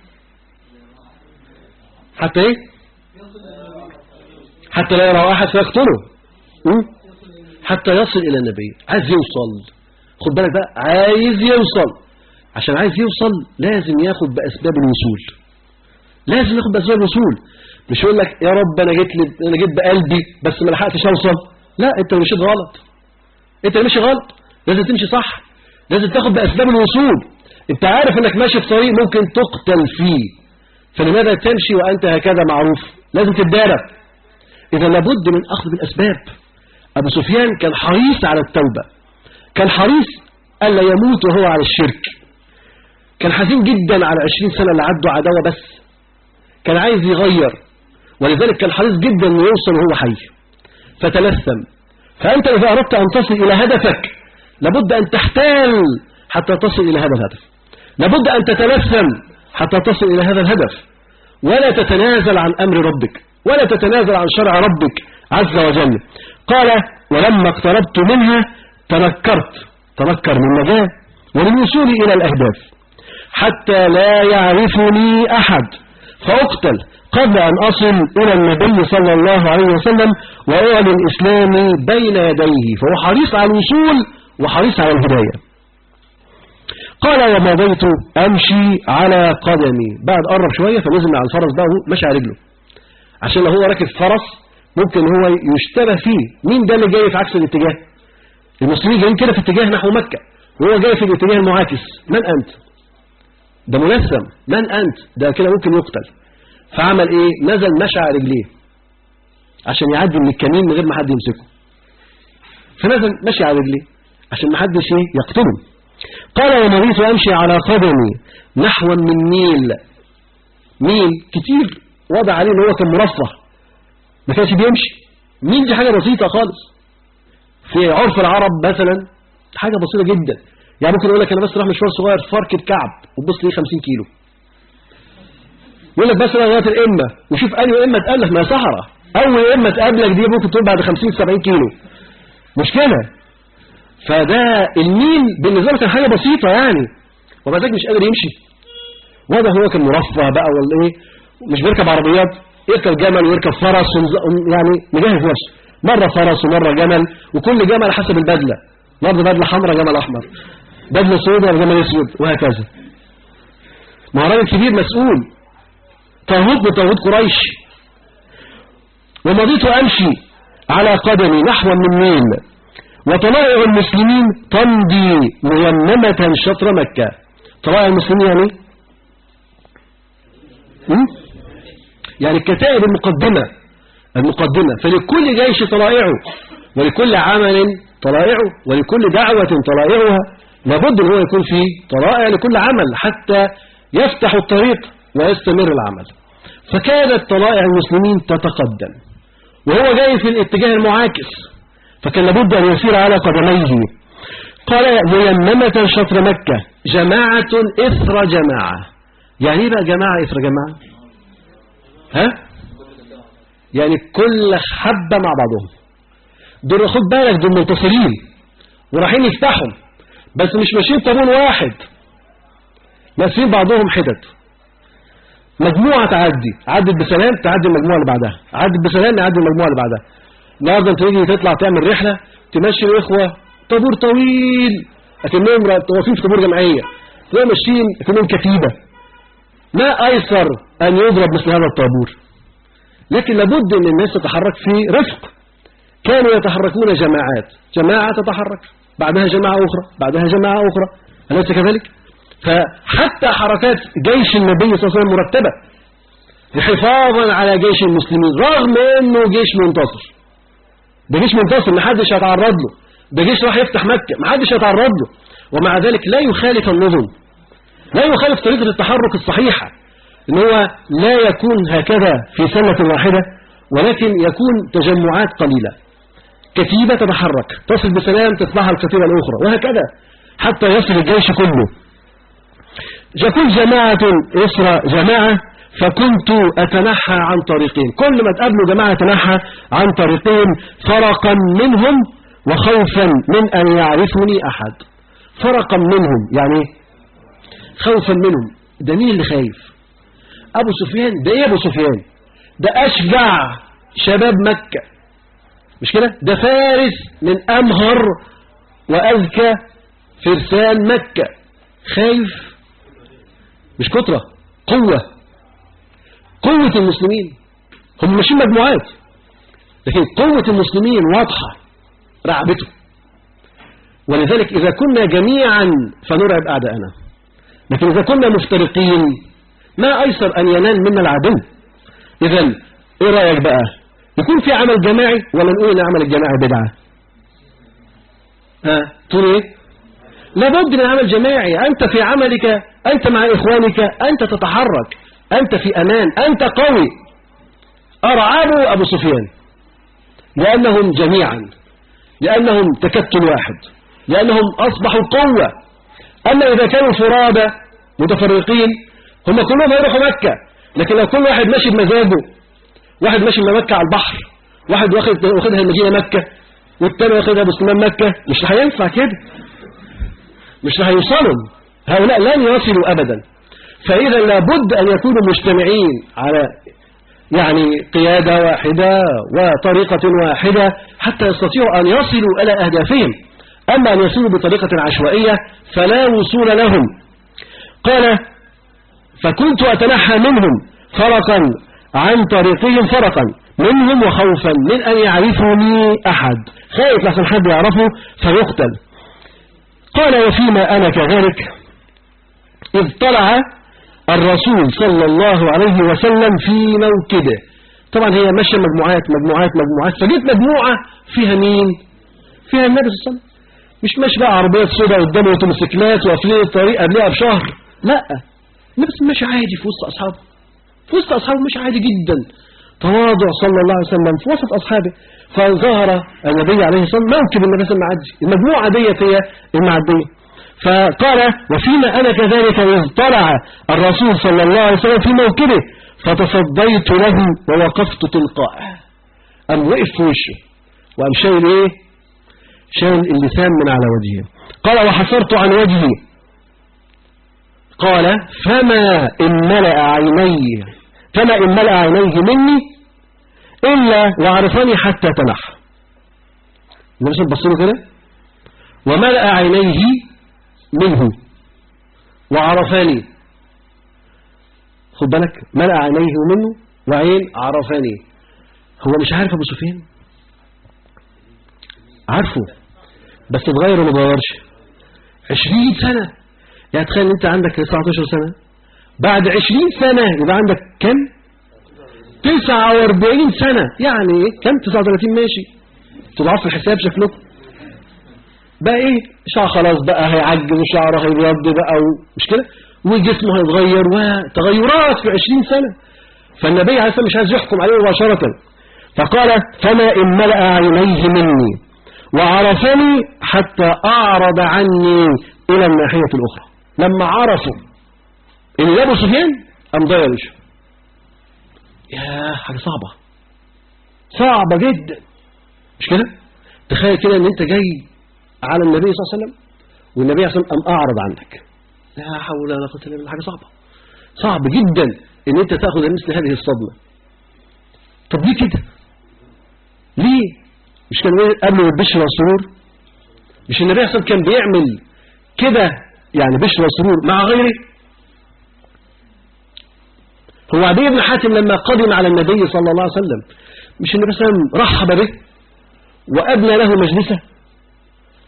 حتى ايه حتى لا يرى أحد فيقتله م? حتى يصل إلى النبي عايز يوصل خد بالك بقى عايز يوصل عشان عايز يوصل لازم ياخد بأسباب الوصول لازم ياخد بأسباب الوصول مش يقول لك يا رب أنا جيت لي أنا جيت بقلبي بس ما لحقتش أوصل لا أنت مشيت غلط أنت ماشي غلط لازم تمشي صح لازم تاخد بأسباب الوصول أنت عارف أنك ماشي في طريق ممكن تقتل فيه فلماذا تمشي وأنت هكذا معروف لازم تتدارك إذا لابد من أخذ بالأسباب أبو سفيان كان حريص على التوبة كان حريص ألا يموت وهو على الشرك كان حزين جدا على عشرين سنة اللي عدوا عداوة بس كان عايز يغير ولذلك كان حريص جدا أنه يوصل وهو حي فتلثم فأنت إذا أردت أن تصل إلى هدفك لابد أن تحتال حتى تصل إلى هذا الهدف لابد أن تتلثم حتى تصل إلى هذا الهدف ولا تتنازل عن أمر ربك ولا تتنازل عن شرع ربك عز وجل قال ولما اقتربت منها تنكرت تنكر من مجال ومن وصولي إلى الأهداف حتى لا يعرفني أحد فأقتل قبل أن أصل إلى النبي صلى الله عليه وسلم وأعلن الإسلام بين يديه فهو حريص على الوصول وحريص على الهداية قال ومضيت أمشي على قدمي بعد قرب شوية فنزل على الفرس بقى مشى على رجله عشان لو هو راكب فرس ممكن هو يشتبه فيه مين ده اللي جاي في عكس الاتجاه المسلمين جايين كده في اتجاه نحو مكة وهو جاي في الاتجاه المعاكس من أنت ده ملثم من أنت ده كده ممكن يقتل فعمل ايه نزل مشى على رجليه عشان يعدي من الكمين من غير ما حد يمسكه فنزل مشي على رجليه عشان ما حدش ايه يقتله قال ومريت أمشي على قدمي نحو من ميل ميل كتير وضع عليه ان هو كان مرفه ما كانش بيمشي ميل دي حاجة بسيطة خالص في عرف العرب مثلا حاجة بسيطة جدا يعني ممكن يقول لك انا بس راح مشوار صغير فركة كعب وتبص لي 50 كيلو يقول لك بس لغايه الامه وشوف انهي امه تقابلك ما هي صحراء اول امه تقابلك دي ممكن تقول بعد 50 70 كيلو مشكله فده الميل بالنسبه له كان حاجه بسيطه يعني ومع ذلك مش قادر يمشي واضح هو كان مرفه بقى ولا ايه مش بيركب عربيات يركب جمل ويركب فرس يعني مجهز نفسه مره فرس ومره جمل وكل جمل حسب البدله مره بدله حمراء جمل احمر بدله سوداء جمل اسود وهكذا ما هو راجل كبير مسؤول طاغوت من طاغوت قريش ومضيت أمشي على قدمي نحو من ميل وطلائع المسلمين تمضي ميممة شطر مكة طلائع المسلمين يعني م? يعني الكتائب المقدمة المقدمة فلكل جيش طلائعه ولكل عمل طلائعه ولكل دعوة طلائعها لابد ان هو يكون فيه طلائع لكل عمل حتى يفتح الطريق ويستمر العمل فكانت طلائع المسلمين تتقدم وهو جاي في الاتجاه المعاكس فكان لابد أن يسير على قدميه قال ميممة شطر مكة جماعة إثر جماعة يعني ايه بقى جماعة إثر جماعة ها يعني كل حبة مع بعضهم دول خد بالك دول منتصرين ورايحين يفتحوا بس مش ماشيين طابون واحد ماشيين بعضهم حتت مجموعة تعدي عدت بسلام تعدي المجموعة اللي بعدها عدت بسلام نعدي المجموعة اللي بعدها النهارده انت تيجي تطلع تعمل رحلة تمشي الإخوة طابور طويل أكنهم واقفين في طابور جمعية تلاقيهم ماشيين أكنهم كتيبة ما أيسر أن يضرب مثل هذا الطابور لكن لابد أن الناس تتحرك في رفق كانوا يتحركون جماعات جماعة تتحرك بعدها جماعة أخرى بعدها جماعة أخرى أليس كذلك؟ فحتى حركات جيش النبي صلى الله عليه وسلم مرتبة حفاظا على جيش المسلمين رغم انه جيش منتصر ده جيش منتصر محدش هيتعرض له ده جيش راح يفتح مكة محدش هيتعرض له ومع ذلك لا يخالف النظم لا يخالف طريقة التحرك الصحيحة ان هو لا يكون هكذا في سنة واحدة ولكن يكون تجمعات قليلة كتيبة تتحرك تصل بسلام تتبعها الكتيبة الأخرى وهكذا حتى يصل الجيش كله يقول جماعة إسرى جماعة فكنت أتنحى عن طريقين كل ما تقابلوا جماعة تنحى عن طريقين فرقا منهم وخوفا من أن يعرفني أحد فرقا منهم يعني إيه؟ خوفا منهم ده مين اللي خايف أبو سفيان ده إيه أبو سفيان ده أشجع شباب مكة مش كده ده فارس من أمهر وأذكى فرسان مكة خايف مش كترة قوة قوة المسلمين هم ماشيين مجموعات لكن قوة المسلمين واضحة رعبته ولذلك إذا كنا جميعا فنرعب أعداءنا لكن إذا كنا مفترقين ما أيسر أن ينال منا العدو إذا إيه رأيك بقى يكون في عمل جماعي ولا نقول إن عمل الجماعي بدعة ها تقول إيه لابد من عمل جماعي أنت في عملك أنت مع إخوانك أنت تتحرك أنت في أمان أنت قوي أرعبوا أبو سفيان لأنهم جميعا لأنهم تكتل واحد لأنهم أصبحوا قوة أما إذا كانوا فرادى متفرقين هم كلهم هيروحوا مكة لكن لو كل واحد ماشي بمزاجه واحد ماشي من مكة على البحر واحد واخد واخدها المدينة مكة والتاني واخدها أبو سليمان مكة مش هينفع كده مش هيوصلوا هؤلاء لن يصلوا أبدا فإذا لابد أن يكونوا مجتمعين على يعني قيادة واحدة وطريقة واحدة حتى يستطيعوا أن يصلوا إلى أهدافهم أما أن يصلوا بطريقة عشوائية فلا وصول لهم قال فكنت أتنحى منهم فرقا عن طريقهم فرقا منهم وخوفا من أن يعرفني أحد خائف لحسن حد يعرفه فيقتل قال وفيما أنا كذلك إذ طلع الرسول صلى الله عليه وسلم في موكده طبعا هي ماشية مجموعات مجموعات مجموعات فجيت مجموعة فيها مين فيها النبي صلى الله عليه وسلم مش ماشي بقى عربيات سوداء قدامه وتمسكلات وقافلين الطريق قبلها بشهر لا النبي ماشي عادي في وسط أصحابه في وسط أصحابه مش عادي جدا تواضع صلى الله عليه وسلم في وسط أصحابه فظهر النبي عليه الصلاة والسلام موكب النبي صلى الله عليه وسلم المجموعة ديت هي المعدية فقال وفيما أنا كذلك إذ طلع الرسول صلى الله عليه وسلم في موكبه فتصديت له ووقفت تلقائه أم وقف في وشه وأم شايل إيه شايل اللسان من على وجهه قال وحصرت عن وجهي قال فما إن ملأ عيني فما إن ملأ عينيه مني إلا وعرفني حتى تنح النبي صلى الله عليه وسلم كده وملأ عينيه منه وعرفاني خد بالك ملأ عينيه منه وعين عرفاني هو مش عارف أبو سفيان عارفه بس اتغير وما اتغيرش 20 سنة يعني تخيل انت عندك 19 سنة بعد 20 سنة يبقى عندك كم 49 سنة يعني كم 39 ماشي تضعف الحساب شكلكم بقى ايه شعر خلاص بقى هيعجز وشعره هيبيض بقى مش كده وجسمه هيتغير وتغيرات في 20 سنة فالنبي عليه الصلاة مش عايز يحكم عليه مباشرة فقال فما إن ملأ عينيه مني وعرفني حتى أعرض عني إلى الناحية الأخرى لما عرفوا إن أبو سفيان قام ضيع وشه يا حاجة صعبة صعبة جدا مش كده تخيل كده ان انت جاي على النبي صلى الله عليه وسلم والنبي صلى الله عليه وسلم قام اعرض عنك لا حول ولا قوه الا بالله حاجه صعبه صعب جدا ان انت تاخذ مثل هذه الصدمه طب ليه كده ليه مش كان قبل البشر والسرور مش النبي صلى الله عليه وسلم كان بيعمل كده يعني بشر والسرور مع غيره هو عدي بن حاتم لما قدم على النبي صلى الله عليه وسلم مش النبي صلى الله عليه وسلم رحب به وأبنى له مجلسه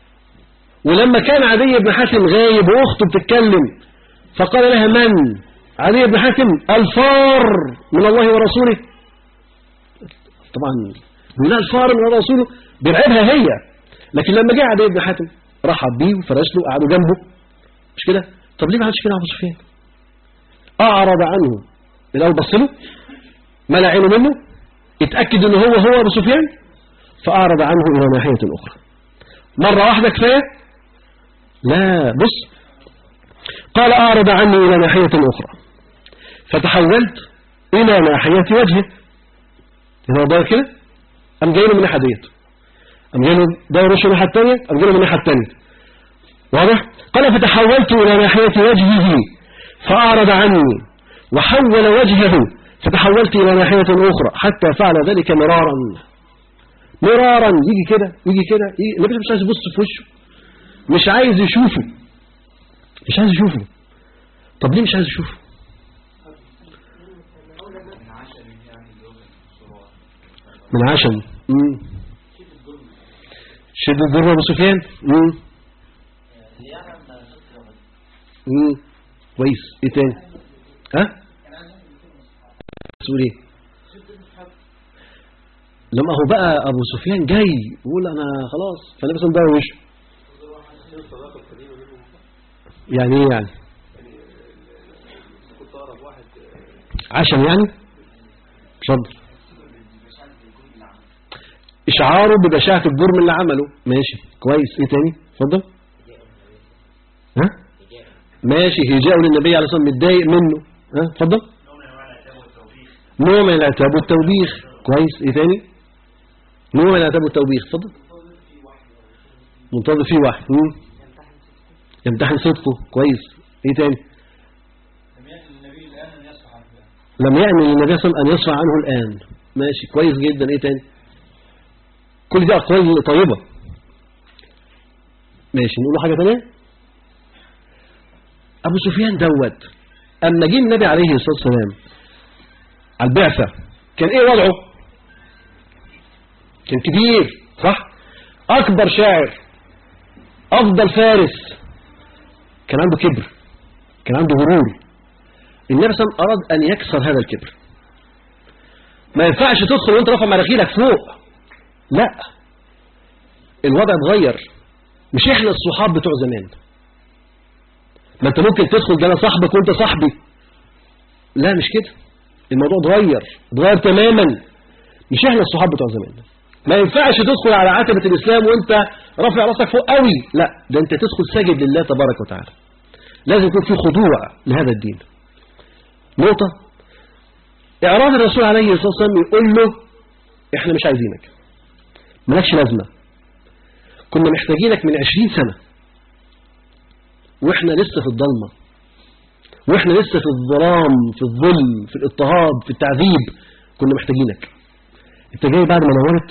ولما كان عدي بن حاتم غايب وأخته بتتكلم فقال لها من علي بن حاتم الفار من الله ورسوله طبعا بيقول الفار من الله ورسوله بيلعبها هي لكن لما جه علي بن حاتم رحب بيه وفرش له قعدوا جنبه مش كده طب ليه ما عملش كده ابو سفيان اعرض عنه الاول بص له ملا عينه منه اتاكد ان هو هو ابو سفيان فاعرض عنه الى ناحيه اخرى مره واحده كفايه لا بص قال اعرض عني الى ناحيه اخرى فتحولت الى ناحيه وجهه هنا ضاير كده قام جاي له من الناحيه ديت قام جاي له ضاير وشه الناحيه الثانيه قام جاي له من الناحيه الثانيه واضح قال فتحولت الى ناحيه وجهه فاعرض عني وحول وجهه فتحولت الى ناحيه اخرى حتى فعل ذلك مرارا مرارا يجي كده يجي كده يجي النبي مش عايز يبص في وشه مش عايز يشوفه مش عايز يشوفه طب ليه مش عايز يشوفه من عشم مم. شد الضر ابو سفيان مم. مم. كويس ايه تاني ها تقول ايه لما هو بقى ابو سفيان جاي يقول انا خلاص فالنبي صلى الله عليه وسلم يعني ايه يعني عشان يعني اتفضل اشعاره ببشاعة الجرم اللي عمله ماشي كويس ايه تاني اتفضل ها ماشي هجاء للنبي عليه الصلاه والسلام متضايق منه ها اتفضل نوع من العتاب والتوبيخ كويس ايه تاني نوع من العتاب والتوبيخ اتفضل منتظر فيه واحد مم. يمتحن صدقه كويس ايه تاني لم يأن للنبي صلى الله عليه وسلم أن يصفى عنه الآن ماشي كويس جدا ايه تاني كل دي أقوال طيبة ماشي نقول له حاجة تانية أبو سفيان دوت أما جه النبي عليه الصلاة والسلام على البعثة كان إيه وضعه كان كبير صح أكبر شاعر أفضل فارس كان عنده كبر كان عنده غرور النبي صلى الله عليه وسلم أراد أن يكسر هذا الكبر ما ينفعش تدخل وانت رافع مراخيلك فوق لا الوضع اتغير مش احنا الصحاب بتوع زمان ما انت ممكن تدخل ده انا صاحبك وانت صاحبي لا مش كده الموضوع اتغير اتغير تماما مش احنا الصحاب بتوع زمان ما ينفعش تدخل على عتبة الإسلام وانت رافع راسك فوق قوي لا ده انت تدخل ساجد لله تبارك وتعالى لازم يكون في خضوع لهذا الدين نقطة إعراض الرسول عليه الصلاة والسلام يقول له احنا مش عايزينك مالكش لازمة كنا محتاجينك من عشرين سنة واحنا لسه في الضلمة واحنا لسه في الظلام في الظلم في الاضطهاد في التعذيب كنا محتاجينك انت جاي بعد ما نورت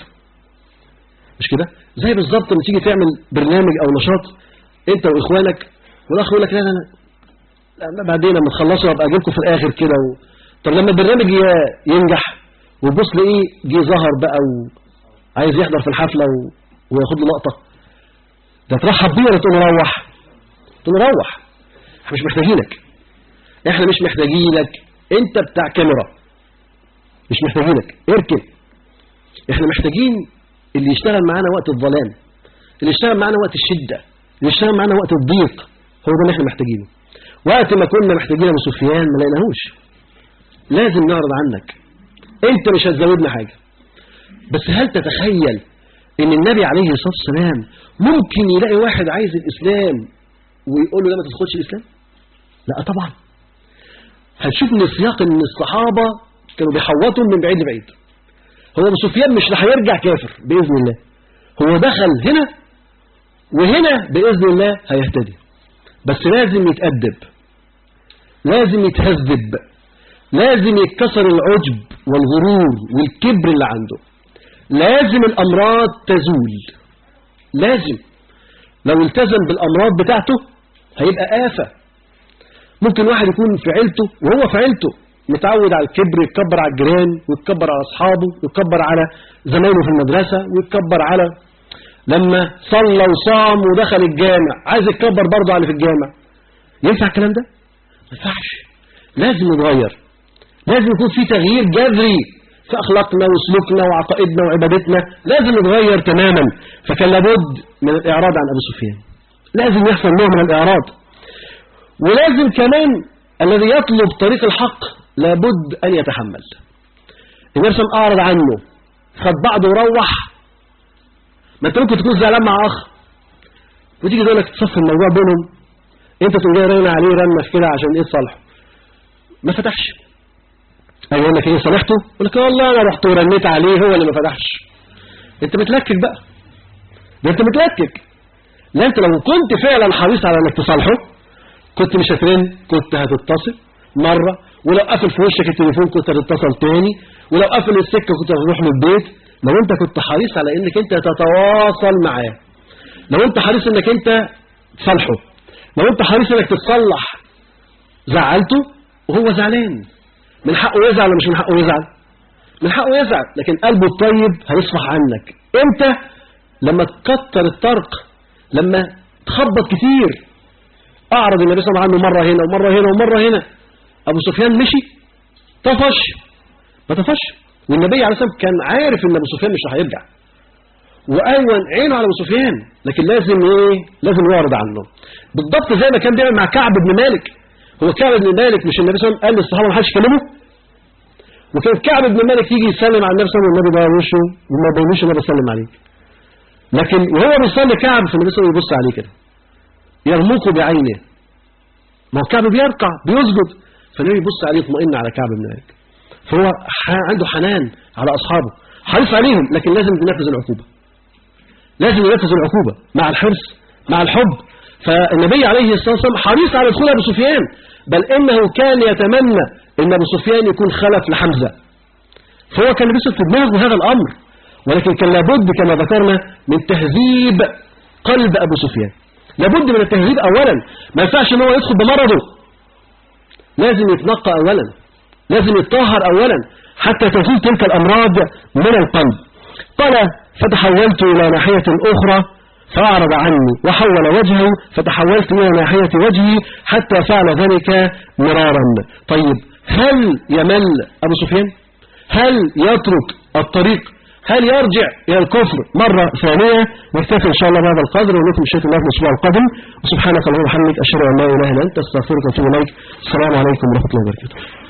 مش كده زي بالظبط لما تيجي تعمل برنامج او نشاط انت واخوانك والاخ يقول لك لا لا لا لا بعدين لما تخلصوا ابقى اجيبكم في الاخر كده و... طب لما البرنامج ي- ينجح وتبص لايه جه ظهر بقى وعايز يحضر في الحفله و... وياخد له لقطه ده ترحب بيه ولا تقول له روح تقول له روح احنا مش محتاجينك احنا مش محتاجينك انت بتاع كاميرا مش محتاجينك اركن احنا محتاجين اللي يشتغل معانا وقت الظلام اللي يشتغل معانا وقت الشدة اللي يشتغل معانا وقت الضيق هو ده اللي احنا محتاجينه وقت ما كنا محتاجين ابو سفيان ما لقيناهوش لازم نعرض عنك انت مش هتزودنا حاجة بس هل تتخيل ان النبي عليه الصلاة والسلام ممكن يلاقي واحد عايز الاسلام ويقول له لا ما تدخلش الاسلام لا طبعا هتشوف من السياق ان الصحابة كانوا بيحوطوا من بعيد لبعيد هو ابو سفيان مش هيرجع كافر باذن الله هو دخل هنا وهنا باذن الله هيهتدي بس لازم يتأدب لازم يتهذب لازم يتكسر العجب والغرور والكبر اللي عنده لازم الأمراض تزول لازم لو التزم بالأمراض بتاعته هيبقى آفة ممكن واحد يكون في عيلته وهو في عيلته متعود على الكبر يتكبر على الجيران ويتكبر على أصحابه ويتكبر على زمايله في المدرسة ويتكبر على لما صلى وصام ودخل الجامع عايز يتكبر برضه على اللي في الجامع ينفع الكلام ده؟ ما ينفعش لازم نتغير لازم يكون في تغيير جذري في أخلاقنا وسلوكنا وعقائدنا وعبادتنا لازم نتغير تماما فكان لابد من الإعراض عن أبو سفيان لازم يحصل نوع من الإعراض ولازم كمان الذي يطلب طريق الحق لابد أن يتحمل النبي صلى أعرض عنه خد بعضه وروح ما انت ممكن تكون زعلان مع أخ وتيجي تقول لك تصفي الموضوع بينهم انت تقوم جاي رن عليه رنه كده عشان ايه تصالحه ما فتحش ايوه يقول لك ايه صالحته يقول لك والله انا رحت ورنيت عليه هو اللي ما فتحش انت متلكك بقى ده انت متلكك لا انت لو كنت فعلا حريص على انك تصالحه كنت مش هترن كنت هتتصل مرة ولو قفل في وشك التليفون كنت هتتصل تاني ولو قفل السكة كنت هتروح من البيت لو انت كنت حريص على انك انت تتواصل معاه لو انت حريص انك انت تصالحه لو انت حريص انك تتصلح زعلته وهو زعلان من حقه يزعل ولا مش من حقه يزعل من حقه يزعل لكن قلبه الطيب هيصفح عنك امتى لما تكتر الطرق لما تخبط كتير اعرض النبي صلى الله عليه وسلم عنه مره هنا ومره هنا ومره هنا ابو سفيان مشي طفش ما طفش والنبي عليه الصلاه والسلام كان عارف ان ابو سفيان مش هيرجع وايون عينه على ابو سفيان لكن لازم ايه لازم يعرض عنه بالضبط زي ما كان بيعمل مع كعب بن مالك هو كعب بن مالك مش النبي صلى الله عليه وسلم قال للصحابه ما حدش يكلمه وكان كعب بن مالك يجي يسلم على النبي صلى الله عليه وسلم والنبي بقى وشه وما بيقولوش انا بسلم عليك لكن وهو بيصلي كعب فالنبي صلى الله عليه وسلم يبص عليه كده يرمقه بعينه ما هو كعب بيركع بيسجد فالنبي يبص عليه يطمئن على كعب بن مالك فهو عنده حنان على اصحابه حريص عليهم لكن لازم ينفذ العقوبه لازم ينفذ العقوبة مع الحرص مع الحب فالنبي عليه الصلاة والسلام حريص على دخول أبو سفيان بل إنه كان يتمنى أن أبو سفيان يكون خلف لحمزة فهو كان بيصل في دماغه هذا الأمر ولكن كان لابد كما ذكرنا من تهذيب قلب أبو سفيان لابد من التهذيب أولا ما ينفعش ان هو يدخل بمرضه لازم يتنقى أولا لازم يتطهر أولا حتى تزول تلك الأمراض من القلب قال فتحولت إلى ناحية أخرى فأعرض عني وحول وجهه فتحولت إلى ناحية وجهي حتى فعل ذلك مرارا طيب هل يمل أبو سفيان هل يترك الطريق هل يرجع إلى الكفر مرة ثانية نكتفي إن شاء الله بهذا القدر ونكمل الشيخ الله في الأسبوع القادم وسبحانك اللهم وبحمدك أشهد أن لا إله إلا أنت أستغفرك وأتوب إليك السلام عليكم ورحمة الله وبركاته